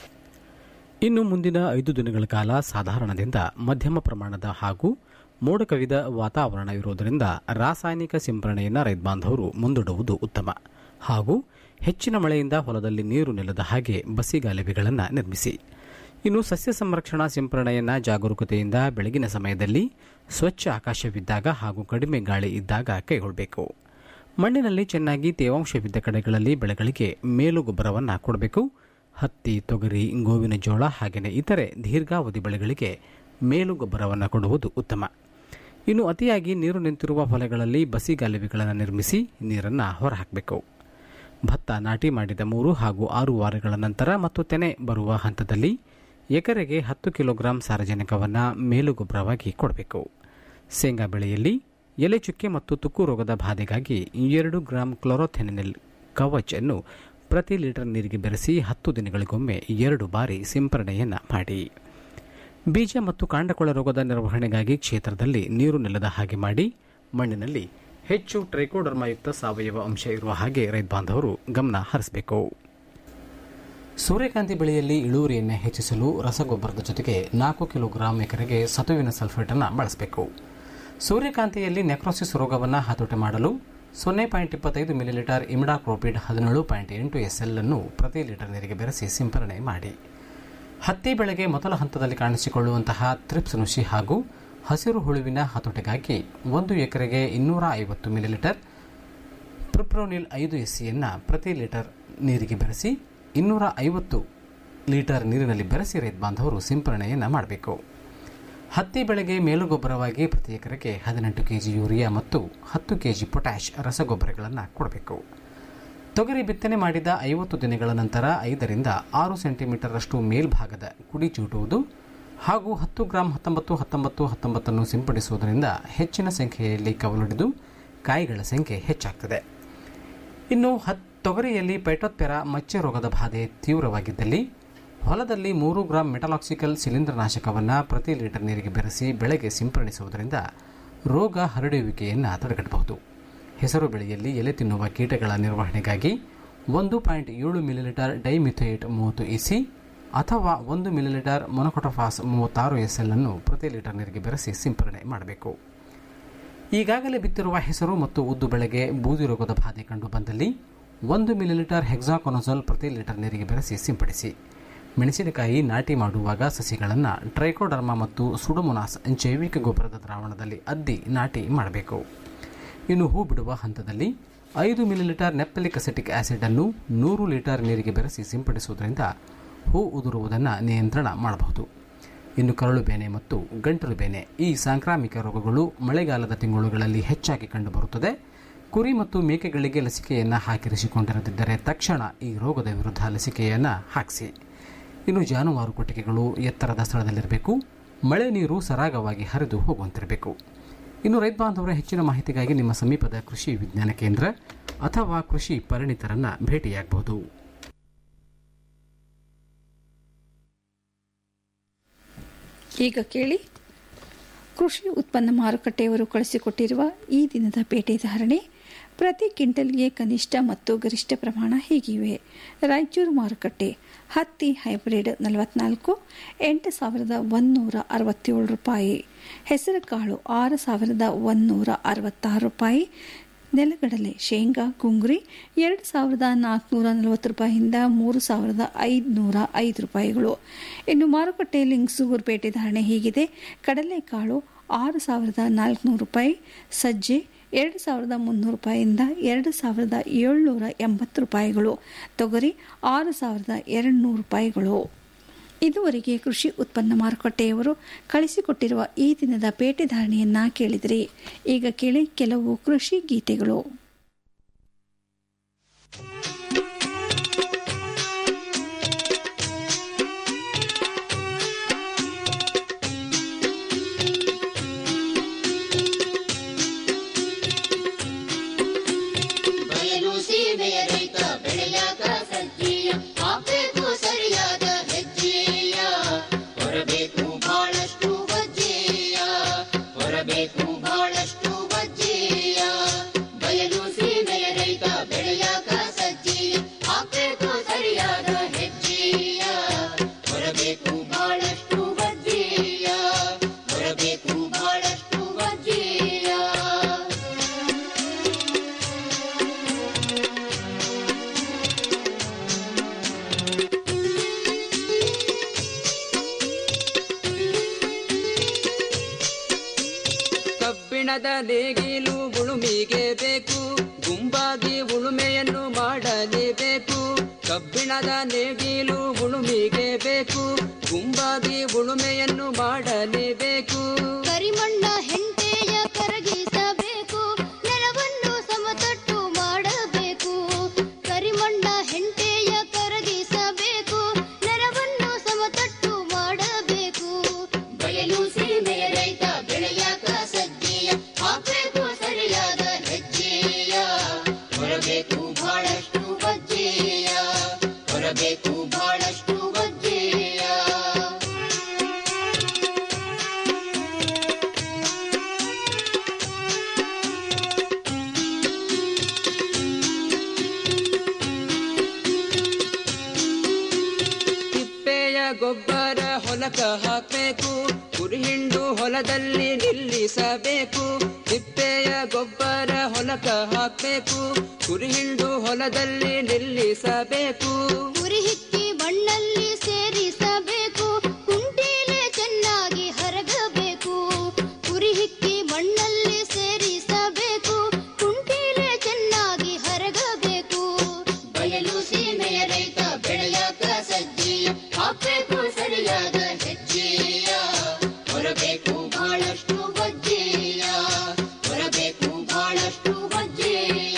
ಇನ್ನು ಮುಂದಿನ ಐದು ದಿನಗಳ ಕಾಲ ಸಾಧಾರಣದಿಂದ ಮಧ್ಯಮ ಪ್ರಮಾಣದ ಹಾಗೂ ಮೋಡ ಕವಿದ ವಾತಾವರಣ ಇರುವುದರಿಂದ ರಾಸಾಯನಿಕ ಸಿಂಪರಣೆಯನ್ನು ರೈತ ಬಾಂಧವರು ಮುಂದೂಡುವುದು ಉತ್ತಮ ಹಾಗೂ ಹೆಚ್ಚಿನ ಮಳೆಯಿಂದ ಹೊಲದಲ್ಲಿ ನೀರು ನಿಲ್ಲದ ಹಾಗೆ ಬಸಿಗಾಲುವೆಗಳನ್ನು ನಿರ್ಮಿಸಿ ಇನ್ನು ಸಸ್ಯ ಸಂರಕ್ಷಣಾ ಸಿಂಪರಣೆಯನ್ನು ಜಾಗರೂಕತೆಯಿಂದ ಬೆಳಗಿನ ಸಮಯದಲ್ಲಿ ಸ್ವಚ್ಛ ಆಕಾಶವಿದ್ದಾಗ ಹಾಗೂ ಕಡಿಮೆ ಗಾಳಿ ಇದ್ದಾಗ ಕೈಗೊಳ್ಳಬೇಕು ಮಣ್ಣಿನಲ್ಲಿ ಚೆನ್ನಾಗಿ ತೇವಾಂಶವಿದ್ದ ಕಡೆಗಳಲ್ಲಿ ಬೆಳೆಗಳಿಗೆ ಮೇಲು ಗೊಬ್ಬರವನ್ನು ಕೊಡಬೇಕು ಹತ್ತಿ ತೊಗರಿ ಗೋವಿನ ಜೋಳ ಹಾಗೆಯೇ ಇತರೆ ದೀರ್ಘಾವಧಿ ಬೆಳೆಗಳಿಗೆ ಮೇಲು ಗೊಬ್ಬರವನ್ನು ಕೊಡುವುದು ಉತ್ತಮ ಇನ್ನು ಅತಿಯಾಗಿ ನೀರು ನಿಂತಿರುವ ಹೊಲಗಳಲ್ಲಿ ಬಸಿಗಾಲುವೆಗಳನ್ನು ನಿರ್ಮಿಸಿ ನೀರನ್ನು ಹೊರಹಾಕಬೇಕು ಭತ್ತ ನಾಟಿ ಮಾಡಿದ ಮೂರು ಹಾಗೂ ಆರು ವಾರಗಳ ನಂತರ ಮತ್ತು ತೆನೆ ಬರುವ ಹಂತದಲ್ಲಿ ಎಕರೆಗೆ ಹತ್ತು ಕಿಲೋಗ್ರಾಂ ಸಾರಜನಕವನ್ನು ಮೇಲುಗೊಬ್ಬರವಾಗಿ ಕೊಡಬೇಕು ಶೇಂಗಾ ಬೆಳೆಯಲ್ಲಿ ಎಲೆ ಚುಕ್ಕೆ ಮತ್ತು ತುಕ್ಕು ರೋಗದ ಬಾಧೆಗಾಗಿ ಎರಡು ಗ್ರಾಂ ಕ್ಲೋರೋಥೆನಿನಿಲ್ ಕವಚ್ ಅನ್ನು ಪ್ರತಿ ಲೀಟರ್ ನೀರಿಗೆ ಬೆರೆಸಿ ಹತ್ತು ದಿನಗಳಿಗೊಮ್ಮೆ ಎರಡು ಬಾರಿ ಸಿಂಪರಣೆಯನ್ನು ಮಾಡಿ ಬೀಜ ಮತ್ತು ಕಾಂಡಕೊಳ ರೋಗದ ನಿರ್ವಹಣೆಗಾಗಿ ಕ್ಷೇತ್ರದಲ್ಲಿ ನೀರು ನಿಲ್ಲದ ಹಾಗೆ ಮಾಡಿ ಮಣ್ಣಿನಲ್ಲಿ ಹೆಚ್ಚು ಟ್ರೈಕೋಡರ್ಮಾಯುಕ್ತ ಸಾವಯವ ಅಂಶ ಇರುವ ಹಾಗೆ ರೈತ ಬಾಂಧವರು ಗಮನ ಹರಿಸಬೇಕು ಸೂರ್ಯಕಾಂತಿ ಬೆಳೆಯಲ್ಲಿ ಇಳುವರಿಯನ್ನು ಹೆಚ್ಚಿಸಲು ರಸಗೊಬ್ಬರದ ಜೊತೆಗೆ ನಾಲ್ಕು ಕಿಲೋಗ್ರಾಂ ಎಕರೆಗೆ ಸತುವಿನ ಸಲ್ಫೇಟನ್ನು ಬಳಸಬೇಕು ಸೂರ್ಯಕಾಂತಿಯಲ್ಲಿ ನೆಕ್ರೋಸಿಸ್ ರೋಗವನ್ನು ಹತೋಟಿ ಮಾಡಲು ಸೊನ್ನೆ ಪಾಯಿಂಟ್ ಇಪ್ಪತ್ತೈದು ಮಿಲಿಲೀಟರ್ ಇಮಿಡಾಕ್ರೋಪಿಡ್ ಹದಿನೇಳು ಪಾಯಿಂಟ್ ಎಂಟು ಎಸ್ಎಲ್ ಅನ್ನು ಪ್ರತಿ ಲೀಟರ್ ನೀರಿಗೆ ಬೆರೆಸಿ ಸಿಂಪರಣೆ ಮಾಡಿ ಹತ್ತಿ ಬೆಳೆಗೆ ಮೊದಲ ಹಂತದಲ್ಲಿ ಕಾಣಿಸಿಕೊಳ್ಳುವಂತಹ ತ್ರಿಪ್ಸ್ ನುಷಿ ಹಾಗೂ ಹಸಿರು ಹುಳುವಿನ ಹತೋಟಿಗಾಗಿ ಒಂದು ಎಕರೆಗೆ ಇನ್ನೂರ ಐವತ್ತು ಮಿಲಿಲೀಟರ್ ಪ್ರಿಪ್ರೋನಿಲ್ ಐದು ಎಸ್ಸಿಯನ್ನು ಪ್ರತಿ ಲೀಟರ್ ನೀರಿಗೆ ಬೆರೆಸಿ ಇನ್ನೂರ ಐವತ್ತು ಲೀಟರ್ ನೀರಿನಲ್ಲಿ ಬೆರೆಸಿ ರೈತ ಬಾಂಧವರು ಸಿಂಪರಣೆಯನ್ನು ಮಾಡಬೇಕು ಹತ್ತಿ ಬೆಳೆಗೆ ಮೇಲುಗೊಬ್ಬರವಾಗಿ ಪ್ರತಿ ಎಕರೆಗೆ ಹದಿನೆಂಟು ಕೆಜಿ ಯೂರಿಯಾ ಮತ್ತು ಹತ್ತು ಕೆಜಿ ಪೊಟ್ಯಾಷ್ ರಸಗೊಬ್ಬರಗಳನ್ನು ಕೊಡಬೇಕು ತೊಗರಿ ಬಿತ್ತನೆ ಮಾಡಿದ ಐವತ್ತು ದಿನಗಳ ನಂತರ ಐದರಿಂದ ಆರು ಸೆಂಟಿಮೀಟರಷ್ಟು ಮೇಲ್ಭಾಗದ ಕುಡಿ ಚೂಟುವುದು ಹಾಗೂ ಹತ್ತು ಗ್ರಾಂ ಹತ್ತೊಂಬತ್ತು ಹತ್ತೊಂಬತ್ತು ಹತ್ತೊಂಬತ್ತನ್ನು ಸಿಂಪಡಿಸುವುದರಿಂದ ಹೆಚ್ಚಿನ ಸಂಖ್ಯೆಯಲ್ಲಿ ಕವಲೊಡೆದು ಕಾಯಿಗಳ ಸಂಖ್ಯೆ ಹೆಚ್ಚಾಗ್ತದೆ ಇನ್ನು ಹತ್ ತೊಗರಿಯಲ್ಲಿ ಪೈಟೋತ್ಪೆರ ಮಚ್ಚೆ ರೋಗದ ಬಾಧೆ ತೀವ್ರವಾಗಿದ್ದಲ್ಲಿ ಹೊಲದಲ್ಲಿ ಮೂರು ಗ್ರಾಂ ಮೆಟಲಾಕ್ಸಿಕಲ್ ಶಿಲೀಂಧ್ರನಾಶಕವನ್ನು ಪ್ರತಿ ಲೀಟರ್ ನೀರಿಗೆ ಬೆರೆಸಿ ಬೆಳೆಗೆ ಸಿಂಪಡಿಸುವುದರಿಂದ ರೋಗ ಹರಡುವಿಕೆಯನ್ನು ತಡೆಗಟ್ಟಬಹುದು ಹೆಸರು ಬೆಳೆಯಲ್ಲಿ ಎಲೆ ತಿನ್ನುವ ಕೀಟಗಳ ನಿರ್ವಹಣೆಗಾಗಿ ಒಂದು ಪಾಯಿಂಟ್ ಏಳು ಮಿಲಿಲೀಟರ್ ಡೈಮಿಥೋಯೇಟ್ ಮೂವತ್ತು ಇಸಿ ಅಥವಾ ಒಂದು ಮಿಲಿಲೀಟರ್ ಮೊನೊಕೊಟೊಫಾಸ್ ಮೂವತ್ತಾರು ಎಸ್ಎಲ್ ಅನ್ನು ಪ್ರತಿ ಲೀಟರ್ ನೀರಿಗೆ ಬೆರೆಸಿ ಸಿಂಪರಣೆ ಮಾಡಬೇಕು ಈಗಾಗಲೇ ಬಿತ್ತಿರುವ ಹೆಸರು ಮತ್ತು ಉದ್ದು ಬೆಳೆಗೆ ಬೂದಿ ರೋಗದ ಬಾಧೆ ಕಂಡು ಬಂದಲ್ಲಿ ಒಂದು ಮಿಲಿಲೀಟರ್ ಹೆಕ್ಸಾಕೊನೊಜೋಲ್ ಪ್ರತಿ ಲೀಟರ್ ನೀರಿಗೆ ಬೆರೆಸಿ ಸಿಂಪಡಿಸಿ ಮೆಣಸಿನಕಾಯಿ ನಾಟಿ ಮಾಡುವಾಗ ಸಸಿಗಳನ್ನು ಟ್ರೈಕೋಡರ್ಮಾ ಮತ್ತು ಸುಡಮೊನಾಸ್ ಜೈವಿಕ ಗೊಬ್ಬರದ ದ್ರಾವಣದಲ್ಲಿ ಅದ್ದಿ ನಾಟಿ ಮಾಡಬೇಕು ಇನ್ನು ಹೂ ಬಿಡುವ ಹಂತದಲ್ಲಿ ಐದು ಮಿಲಿಲೀಟರ್ ನೆಪ್ಪಲಿಕ್ ಅಸೆಟಿಕ್ ಆಸಿಡ್ ಅನ್ನು ನೂರು ಲೀಟರ್ ನೀರಿಗೆ ಬೆರೆಸಿ ಸಿಂಪಡಿಸುವುದರಿಂದ ಹೂ ಉದುರುವುದನ್ನು ನಿಯಂತ್ರಣ ಮಾಡಬಹುದು ಇನ್ನು ಕರಳು ಬೇನೆ ಮತ್ತು ಗಂಟಲು ಬೇನೆ ಈ ಸಾಂಕ್ರಾಮಿಕ ರೋಗಗಳು ಮಳೆಗಾಲದ ತಿಂಗಳುಗಳಲ್ಲಿ ಹೆಚ್ಚಾಗಿ ಕಂಡುಬರುತ್ತದೆ ಕುರಿ ಮತ್ತು ಮೇಕೆಗಳಿಗೆ ಲಸಿಕೆಯನ್ನು ಹಾಕಿರಿಸಿಕೊಂಡಿರದಿದ್ದರೆ ತಕ್ಷಣ ಈ ರೋಗದ ವಿರುದ್ಧ ಲಸಿಕೆಯನ್ನು ಹಾಕಿಸಿ ಇನ್ನು ಜಾನುವಾರು ಕೊಟ್ಟಿಗೆಗಳು ಎತ್ತರದ ಸ್ಥಳದಲ್ಲಿರಬೇಕು ಮಳೆ ನೀರು ಸರಾಗವಾಗಿ ಹರಿದು ಹೋಗುವಂತಿರಬೇಕು ಇನ್ನು ರೈತ ಬಾಂಧವರ ಹೆಚ್ಚಿನ ಮಾಹಿತಿಗಾಗಿ ನಿಮ್ಮ ಸಮೀಪದ ಕೃಷಿ ವಿಜ್ಞಾನ ಕೇಂದ್ರ ಅಥವಾ ಕೃಷಿ ಪರಿಣಿತರನ್ನ ಭೇಟಿಯಾಗಬಹುದು ಈಗ ಕೇಳಿ ಕೃಷಿ ಉತ್ಪನ್ನ ಮಾರುಕಟ್ಟೆಯವರು ಕಳಿಸಿಕೊಟ್ಟಿರುವ ಈ ದಿನದ ಪೇಟೆ ಧಾರಣೆ ಪ್ರತಿ ಕ್ವಿಂಟಲ್ಗೆ ಕನಿಷ್ಠ ಮತ್ತು ಗರಿಷ್ಠ ಪ್ರಮಾಣ ಹೀಗಿವೆ ರಾಯಚೂರು ಮಾರುಕಟ್ಟೆ ಹತ್ತಿ ಹೈಬ್ರಿಡ್ ನಲವತ್ನಾಲ್ಕು ಎಂಟು ಸಾವಿರದ ಒಂದೂರ ಅರವತ್ತೇಳು ರೂಪಾಯಿ ಹೆಸರುಕಾಳು ಆರು ಸಾವಿರದ ಒಂದೂರ ಅರವತ್ತಾರು ರೂಪಾಯಿ ನೆಲಗಡಲೆ ಶೇಂಗಾ ಗುಂಗುರಿ ಎರಡು ಸಾವಿರದ ನಾಲ್ಕುನೂರ ನಲವತ್ತು ರೂಪಾಯಿಯಿಂದ ಮೂರು ಸಾವಿರದ ಐದುನೂರ ಐದು ರೂಪಾಯಿಗಳು ಇನ್ನು ಮಾರುಕಟ್ಟೆಯಲ್ಲಿ ಸೂಗೂರುಪೇಟೆ ಧಾರಣೆ ಹೀಗಿದೆ ಕಡಲೆಕಾಳು ಆರು ಸಾವಿರದ ನಾಲ್ಕುನೂರು ರೂಪಾಯಿ ಸಜ್ಜೆ ಎರಡು ಸಾವಿರದ ಮುನ್ನೂರು ರೂಪಾಯಿಯಿಂದ ಎರಡು ಸಾವಿರದ ಏಳ್ನೂರ ಎಂಬತ್ತು ರೂಪಾಯಿಗಳು ತೊಗರಿ ಆರು ಸಾವಿರದ ಎರಡು ನೂರು ರೂಪಾಯಿಗಳು ಇದುವರೆಗೆ ಕೃಷಿ ಉತ್ಪನ್ನ ಮಾರುಕಟ್ಟೆಯವರು ಕಳಿಸಿಕೊಟ್ಟಿರುವ ಈ ದಿನದ ಪೇಟೆ ಧಾರಣೆಯನ್ನ ಕೇಳಿದಿರಿ ಈಗ ಕೇಳಿ ಕೆಲವು ಕೃಷಿ ಗೀತೆಗಳು ಬಯಲು ಸೀಮೆಯ ರೈತ ಬೆಳೆಯಾಗ ಸಜ್ಜೀಯ ಹಾಕಬೇಕು ಸರಿಯಾದ ಹೆಜ್ಜೆಯ ಹೊರಬೇಕು ಬಹಳಷ್ಟು ವಜ್ಜೆಯ ಹೊರಬೇಕು ಬಹಳಷ್ಟು ವಜ್ಜೆಯ ಬಯಲು ಸೀಮೆಯ ರೈತ ಬೆಳೆಯಾಗ ಸಜ್ಜೀಯ ಹಾಕಬೇಕು ಸರಿಯಾದ ಹೆಜ್ಜೆಯ ಹೊರಬೇಕು ಬಹಳಷ್ಟು ವಜ್ಜೆಯ ಹೊರಬೇಕು ಬಹಳಷ್ಟು ವಜ್ಜೆಯ ಕಬ್ಬಿಣದ ನೇಗಿಲು ಉಳುಮಿಗೆ ಬೇಕು ಗುಂಪಾಗಿ ಉಳುಮೆಯನ್ನು ಮಾಡಲೇಬೇಕು ಕಬ್ಬಿಣದ ನೇಗಿಲು ಉಳುಮಿಗೆ ಬೇಕು ಗುಂಪಾಗಿ ಉಳುಮೆಯನ್ನು ಮಾಡಲೇಬೇಕು ಕರಿಮಣ್ಣ ಹೆಂಟೆಯ ಕರಗಿಸಬೇಕು ನೆಲವನ್ನು ಸಮತಟ್ಟು ಮಾಡಬೇಕು ಕರಿಮಣ್ಣ ಹೆಂಟೆಯ ಕರಗಿಸಬೇಕು ನೆಲವನ್ನು ಸಮತಟ್ಟು ಮಾಡಬೇಕು ಬಯಲು ಸೀಮೆಯ ರೈತ ಬೆಳೆಯಾಕ ಸಜ್ಜೆಯ ಹಾಕಬೇಕು ಸರಿಯಾದ ಹೆಜ್ಜೆಯ ಹೊರಬೇಕು ಬಹಳಷ್ಟು ವಜ್ಜೆಯ ಹೊರಬೇಕು ಬಹಳಷ್ಟು ವಜ್ಜೆಯ ತಿಪ್ಪೆಯ ಗೊಬ್ಬರ ಹೊಲಕ ಹಾಕಬೇಕು ಕುರಿಹಿಂಡು ಹೊಲದಲ್ಲಿ ನಿಲ್ಲಿಸಬೇಕು ತಿಪ್ಪೆಯ ಗೊಬ್ಬರ ಹೊಲಕ ಹಾಕಬೇಕು ಕುರಿಹಿಂಡು ಹೊಲದಲ್ಲಿ ನಿಲ್ಲಿಸಬೇಕು ಉರಿ ಹಿಕ್ಕಿ ಮಣ್ಣಲ್ಲಿ ಸೇರಿಸಬೇಕು ಕುಂಟೀಲೆ ಚೆನ್ನಾಗಿ ಹರಗಬೇಕು ಉರಿ ಹಿಕ್ಕಿ ಮಣ್ಣಲ್ಲಿ ಸೇರಿಸಬೇಕು ಕುಂಟೀಲೆ ಚೆನ್ನಾಗಿ ಹರಗಬೇಕು ಬಯಲು ಸೀಮೆಯ ರೈತ ಬೆಳೆಯಾಕ ಸಜ್ಜೆಯ ಹಾಕಬೇಕು ಸರಿಯಾದ ಹೆಜ್ಜೆಯ ಹೊರಬೇಕು ಬಹಳಷ್ಟು ವಜ್ಜೆಯ ಹೊರಬೇಕು ಬಹಳಷ್ಟು ವಜ್ಜೆಯ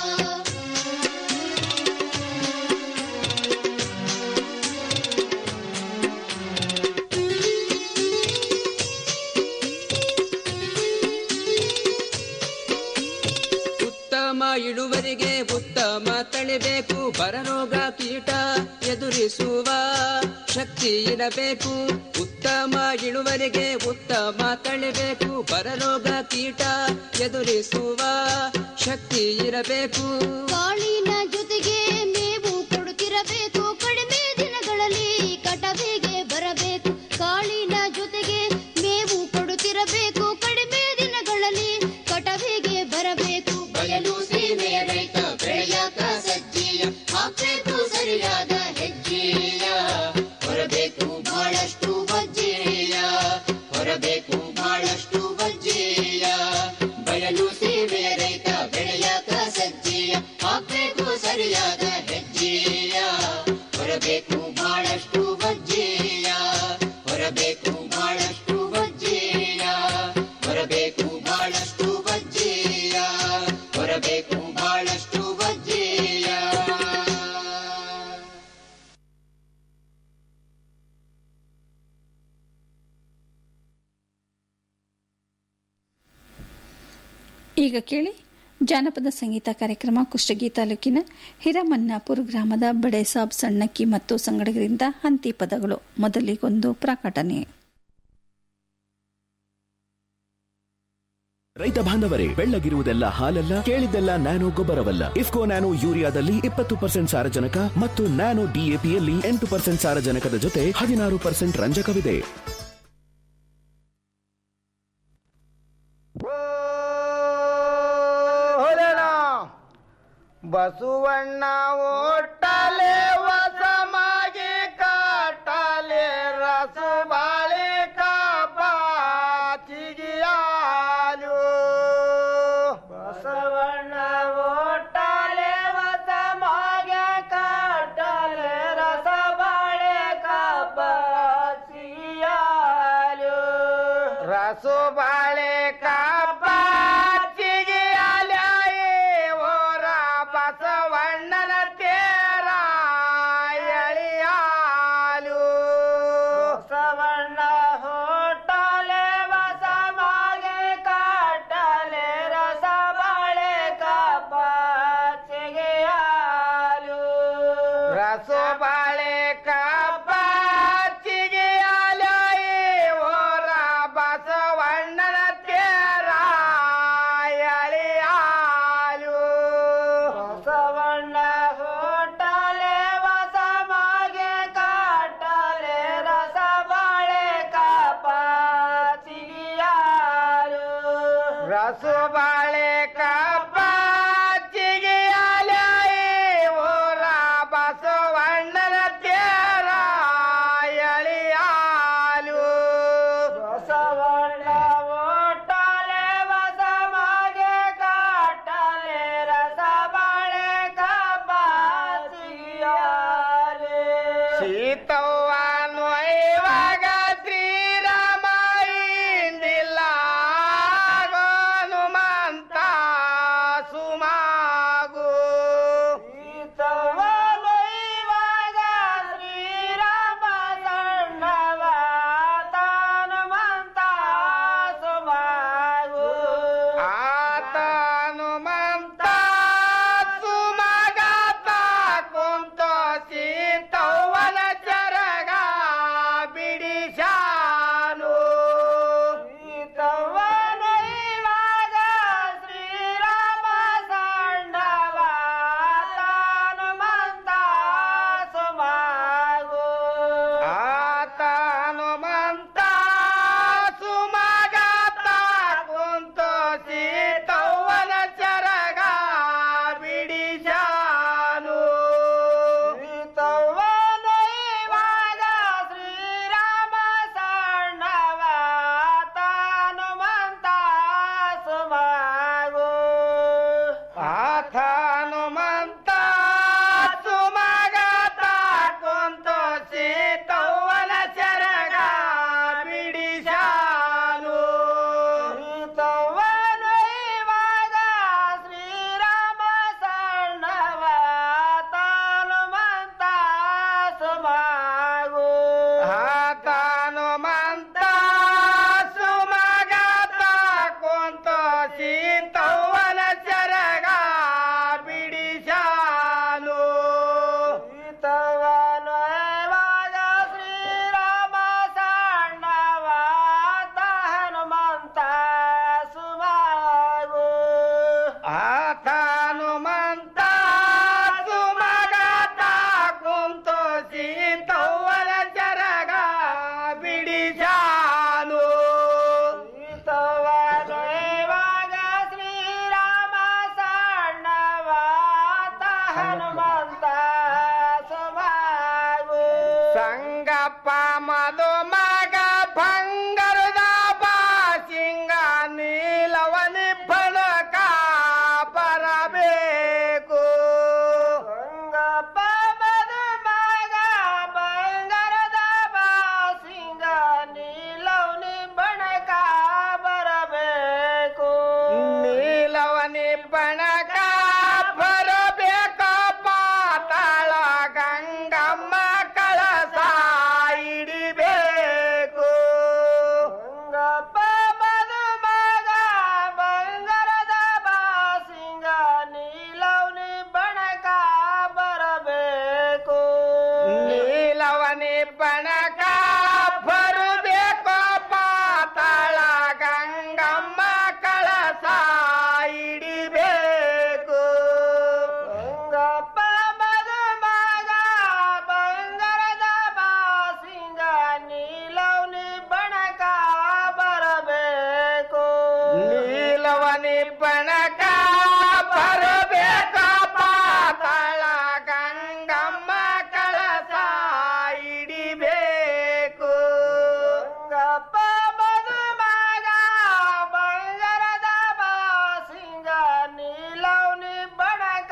ಉತ್ತಮ ಇಳುವರಿಗೆ ಉತ್ತಮ ತಳಿಬೇಕು ಬರರೋಗ ಕೀಟ ಎದುರಿಸುವ ಶಕ್ತಿ ಇರಬೇಕು ಉತ್ತಮ ಇಳುವರಿಗೆ ಉತ್ತಮ ತಳಿಬೇಕು ಬರರೋಗ ಕೀಟ ಎದುರಿಸುವ ಶಕ್ತಿ ಇರಬೇಕು ಕಾಳಿನ ಜೊತೆಗೆ ಮೇವು ಕೊಡುತ್ತಿರಬೇಕು ಕಡಿಮೆ ದಿನಗಳಲ್ಲಿ ಕಟವಿಗೆ ಬರಬೇಕು ಕಾಳಿನ ಜೊತೆಗೆ ಮೇವು ಕೊಡುತ್ತಿರಬೇಕು ಕಡಿಮೆ ದಿನಗಳಲ್ಲಿ ಕಟವಿಗೆ ಬರಬೇಕು ಬಯಲು ಸೀಮೆಯ ರೈತ ಬೆಳೆಯಾಕ ಸಜ್ಜೆಯ ಹಾಕಬೇಕು ಸರಿಯಾದ ಹೆಜ್ಜೆಯ ಹೊರಬೇಕು ಬಹಳಷ್ಟು ವಜ್ಜೆಯ ಹೊರಬೇಕು ಬಹಳಷ್ಟು ವಜ್ಜೆಯ ಬಯಲು ಸೀಮೆಯ ರೈತ ಬೆಳೆಯಾಕ ಸಜ್ಜೆಯ ಹಾಕಬೇಕು ಸರಿಯಾದ ಹೆಜ್ಜೆಯ ಹೊರಬೇಕು ಬಹಳಷ್ಟು ವಜ್ಜೆಯ ಹೊರಬೇಕು ಬಹಳಷ್ಟು ವಜ್ಜೆಯ ಹೊರಬೇಕು ಬಹಳಷ್ಟು ವಜ್ಜೆಯ ಹೊರಬೇಕು ಬಹಳಷ್ಟು ವಜ್ಜೆಯ ಈಗ ಕೇಳಿ ಜಾನಪದ ಸಂಗೀತ ಕಾರ್ಯಕ್ರಮ ಕುಷ್ಟಗಿ ತಾಲೂಕಿನ ಹಿರಮನ್ನಾಪುರ ಗ್ರಾಮದ ಬಡೆಸಾಬ್ ಸಣ್ಣಕ್ಕಿ ಮತ್ತು ಸಂಗಡಿಗರಿಂದ ಹಂತಿ ಪದಗಳು ಮೊದಲಿಗೊಂದು ಪ್ರಕಟಣೆ ರೈತ ಬಾಂಧವರೇ ಬೆಳ್ಳಗಿರುವುದೆಲ್ಲ ಹಾಲಲ್ಲ ಕೇಳಿದ್ದೆಲ್ಲ ನ್ಯಾನೋ ಗೊಬ್ಬರವಲ್ಲ ಇಫ್ಕೋ ನ್ಯಾನೋ ಯೂರಿಯಾದಲ್ಲಿ ಇಪ್ಪತ್ತು ಪರ್ಸೆಂಟ್ ಸಾರಜನಕ ಮತ್ತು ನ್ಯಾನೋ ಡಿಎಪಿಯಲ್ಲಿ ಎಂಟು ಪರ್ಸೆಂಟ್ ಸಾರಜನಕದ ಜೊತೆ ಹದಿನಾರು ಪರ್ಸೆಂಟ್ ರಂಜಕವಿದೆ ಹೊಲೆನ ಬಸವಣ್ಣ ಒಟ್ಟಲೆ ವಸಮಾಗಿ ಕಾಟಲೆ ರಸು ಬಾಳೆ ಕಾಪಾಚಿಗಿಯಾಲು ಬಸವಣ್ಣ ಒಟ್ಟಲೆ ವಸಮಾಗಿ ಕಾಟಲೆ ರಸ ಬಾಳೆ ಕಾಪಾಚಿಗಿಯಾಲು ರಸು ಬಾಳೆ ಕಾಪಾಚಿಗಿಯಾಲೆ ಓರ ಬಸವಣ್ಣನ ತೇರ ಎಳಿಯಾಲು ಬಸವಣ್ಣ ಹೋಟಲೆ ಬಸ ಮಾಗೆ ಕಾಟಲೆ ರಸ ಬಾಳೆ ಕಾಪಾಚಿಗಿಯಾಲು ರಸ ಬಾಳೆ ಕಾಪಾಚಿಗಿಯಾಲೆ ಓರ ಬಸವಣ್ಣನ ತೇರ ಎಳಿಯಾಲು ಬಸವಣ್ಣ ಹೋಟಲೆ ಬಸ ಮಾಗೆ ಕಾಟಲೆ ರಸ ಬಾಳೆ ಕಾಪಾಚಿಗಿಯಾಲು ರಸ ಬಾಳೆ ಕಾಪಾಚಿಗಿಯಾಲೆ ಓರ ಬಸವಣ್ಣನ ತೇರ ಎಳಿಯಾಲು ಬಸವಣ್ಣ ಒಟ್ಟಲೆ ಬಸ ಮಾಗೆ ಕಾಟಲೆ ರಸ ಬಾಳೆ ಕಾಪಾಚಿಗಿಯಾಲೆ ಸೀತವ್ವ ನೊಯ್ವಾಗ ಶ್ರೀರಾಮ ಇಂದಿಲ್ಲ ಹನುಮಂತ ಸುಮಾಗು ಸೀತವ್ವ ನೊಯ್ವಾಗ ಶ್ರೀರಾಮ ಸಣ್ಣವ ತಾನುಮಂತ ಸುಮಾಗು ಆತನುಮಂತ ಸುಮಗಾತ ಕುಂತ ಸೀತವ್ವನ ಚರಗ ಬಿಡಿಸಾನು ಸೀತವ್ವನ ಇವಾಗ ಶ್ರೀರಾಮ ಸಣ್ಣವ ತಾನುಮಂತ ಸುಮಾಗು ಆತನುಮಂತ ಸುಮಗಾತ ಕುಂತ ಸೀತವ್ವನ ಚರಗ ಬಿಡಿಸಾನು ಸೀತವ್ವನ ಇವಾಗ ಶ್ರೀರಾಮ ಸಣ್ಣವ ತಾನುಮಂತ ಸುಮಾಗು ಆತನುಮಂತ ಸುಮಗಾತ ಕುಂತ ಸೀತವ್ವನ ಚರಗ ಬಿಡಿಸಾನು ಸೀತವ್ವನ ಇವಾಗ ಶ್ರೀರಾಮ ಸಣ್ಣವ ತಾನುಮಂತ ಸುಮಾಗು ತಾನುಮಂತ ಸುಮಗಾತ ಕುಂತ ಸೀತವ್ವನ ಚರಗ ಬಿಡಿಸಾನು ಸೀತವ್ವನ ಇವಾಗ ಶ್ರೀರಾಮ ಸಣ್ಣವ ಹನುಮಂತ ಸುಮಾಗು ಆತನುಮಂತ ಸುಮಗಾತ ಕುಂತ ಸೀತವ್ವನ ಚರಗ ಬಿಡಿಸಾನು ಸೀತವ್ವನ ಇವಾಗ ಶ್ರೀರಾಮ ಸಣ್ಣವ ಹನುಮಂತ ಸುಮಾಗು ಸಂಗಪ್ಪ ಮಧು ಮಗ ಬಂಗರದ ಬಾಸಿಂಗ ನೀಲವನಿ ಫಲಕ ಬರಬೇಕು ಸಂಗಪ್ಪ ಮಧು ಮಗ ಬಂಗರದ ಬಾಸಿಂಗ ನೀಲವನಿ ಬಣಕ ಬರಬೇಕು ನೀಲವನಿ ಬಣಕ ಬರಬೇಕ ಪಾತಾಳ ಗಂಗಮ್ಮ ಕಳಸ ಹಿಡಿಬೇಕು ಬಣಕ ಬರಬೇಕ ಪಾತಾಳ ಗಂಗಮ್ಮ ಕಳಸ ಹಿಡಿಬೇಕು ಗಪ್ಪ ಮದುಮಗ ಬಂಗಾರದ ಬಾಸಿಂಗ ನೀಲೌನಿ ಬಣಕ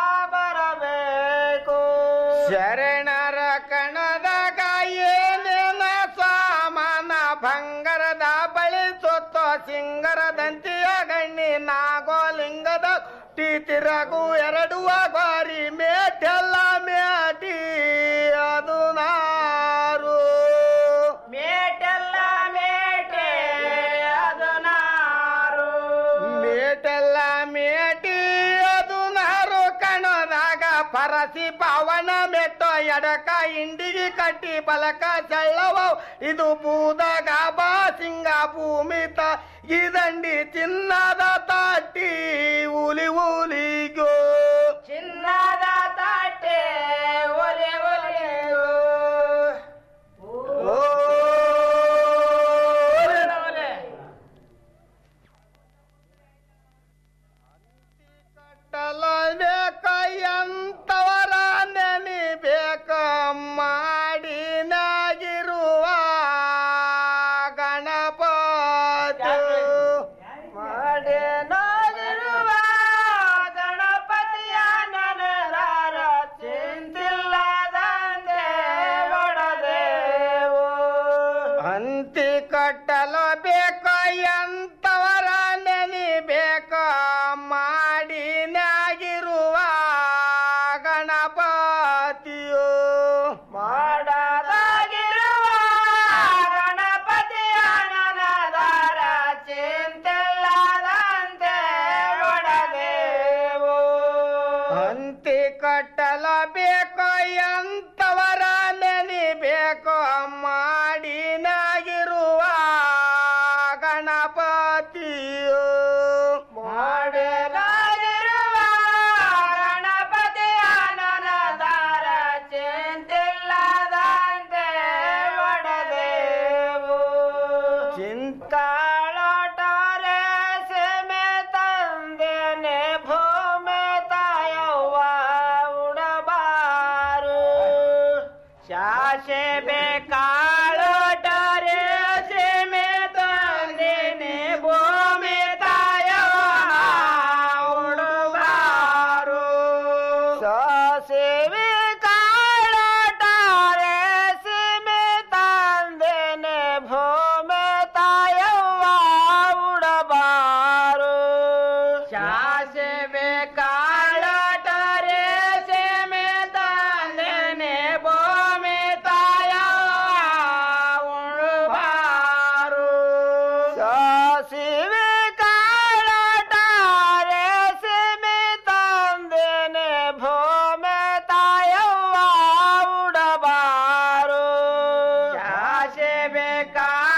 ಬರಬೇಕು ಶರಣರ ಕಣದಾಗ ಏನೇನ ಸಾಮಾನ ಬಂಗಾರದ ಬಳಿ ಸೊತ್ತು ಸಿಂಗರದಂತಿಯ ಗಣ್ಣಿ ನಾಗೋಲಿಂಗದ ಟಿ ತಿರಗು ಎರಡು ಬಾರಿ ಮೇಟೆಲ್ಲ ಮೇಟಿ ಅದು ನಾರು ಮೇಟೆಲ್ಲ ಮೇಟೆ ಅದು ನಾರು ಮೇಟೆಲ್ಲ ಮೇಟಿ ಅದು ನಾರು ಕಣದಾಗ ಪರಸಿ ಪವನ ಮೆಟ್ಟೋ ಎಡಕ ಇಂಡಿಗೆ ಕಟ್ಟಿ ಬಲಕ ಚಳ್ಳವ ಇದು ಬೂದಾಗ ಬಾ ಸಿಂಗ ಭೂಮಿತ ಇದಂಡಿ ಚಿನ್ನದ ತಾಟಿ ಉಲಿ ಉಲಿಗೋ ಚಿನ್ನದ ತಾಟೆ ಒಲೆ ಒಲೆಗೋ ಓ ಒಲೆ ಕಟ್ಟಲಬೇಕ ಎಂತವರ ನೆನಿಬೇಕ ಮಾಡಿನಾಗಿರುವ ಗಣಪತಿ ಮಾಡಿನಾಗಿರುವ ಗಣಪತಿಯ ನನರಾರ ಚಿಂತಿಲ್ಲದಂತೆ ಒಡದೇವು ಅಂತಿ ಕಟ್ಟಲು ಬೇಕು ಎಂತವರ ನೆನಿಬೇಕ ಮಾಡಿನಾಗಿರುವ ಗಣಪತಿಯು ಮಾಡದಾಗಿರುವ ಗಣಪತಿಯ ನನದಾರ ಚಿಂತಿಲ್ಲದಂತೆ ಒಡದೇವು ಅಂತಿ ಕಟ್ಟಲು ಬೇಕು ಎಂತವರ ನೆನಿಬೇಕು ಮಾಡಿನಾಗಿರುವ ಗಣಪತಿಯು ಮಾಡಲಾಗಿರುವ ಗಣಪತಿಯ ನನದಾರ ಚಿಂತಿಲ್ಲದಂತೆ ಒಡದೇವು ಚಿಂತಾಳೋಟಾರೆ ಸೆಮೆ ತಂದೇನೆ ಭೂಮಿ ತಾಯವ್ವ ಉಡಬಾರು ಶಾಸೆ ಬೇಕಾಳೋಟಾರೆ ಸೆಮೆ ತಂದೇನೆ ಭೂಮಿ ತಾಯವ್ವ ಉಡಬಾರು ಸಾಸಿವೆ ಕಾಳಟಾರೆ ಸೀಮೆ ತಂದೇನೆ ಭೂಮಿ ತಾಯವ್ವ ಉಡಬಾರು ಶಾಸೆ ಕಾಳಟಾರೆ ಸೀಮೆ ತಂದೇನೆ ಭೂಮಿ ತಾಯವ್ವ ಉಡಬಾರು ಸಾಸಿವೆ ಕಾಳಟಾರೆ ಸೀಮೆ ತಂದೇನೆ ಭೂಮಿ ತಾಯವ್ವ ಉಡಬಾರು ಶಾಸೆ ಬೇಕಾ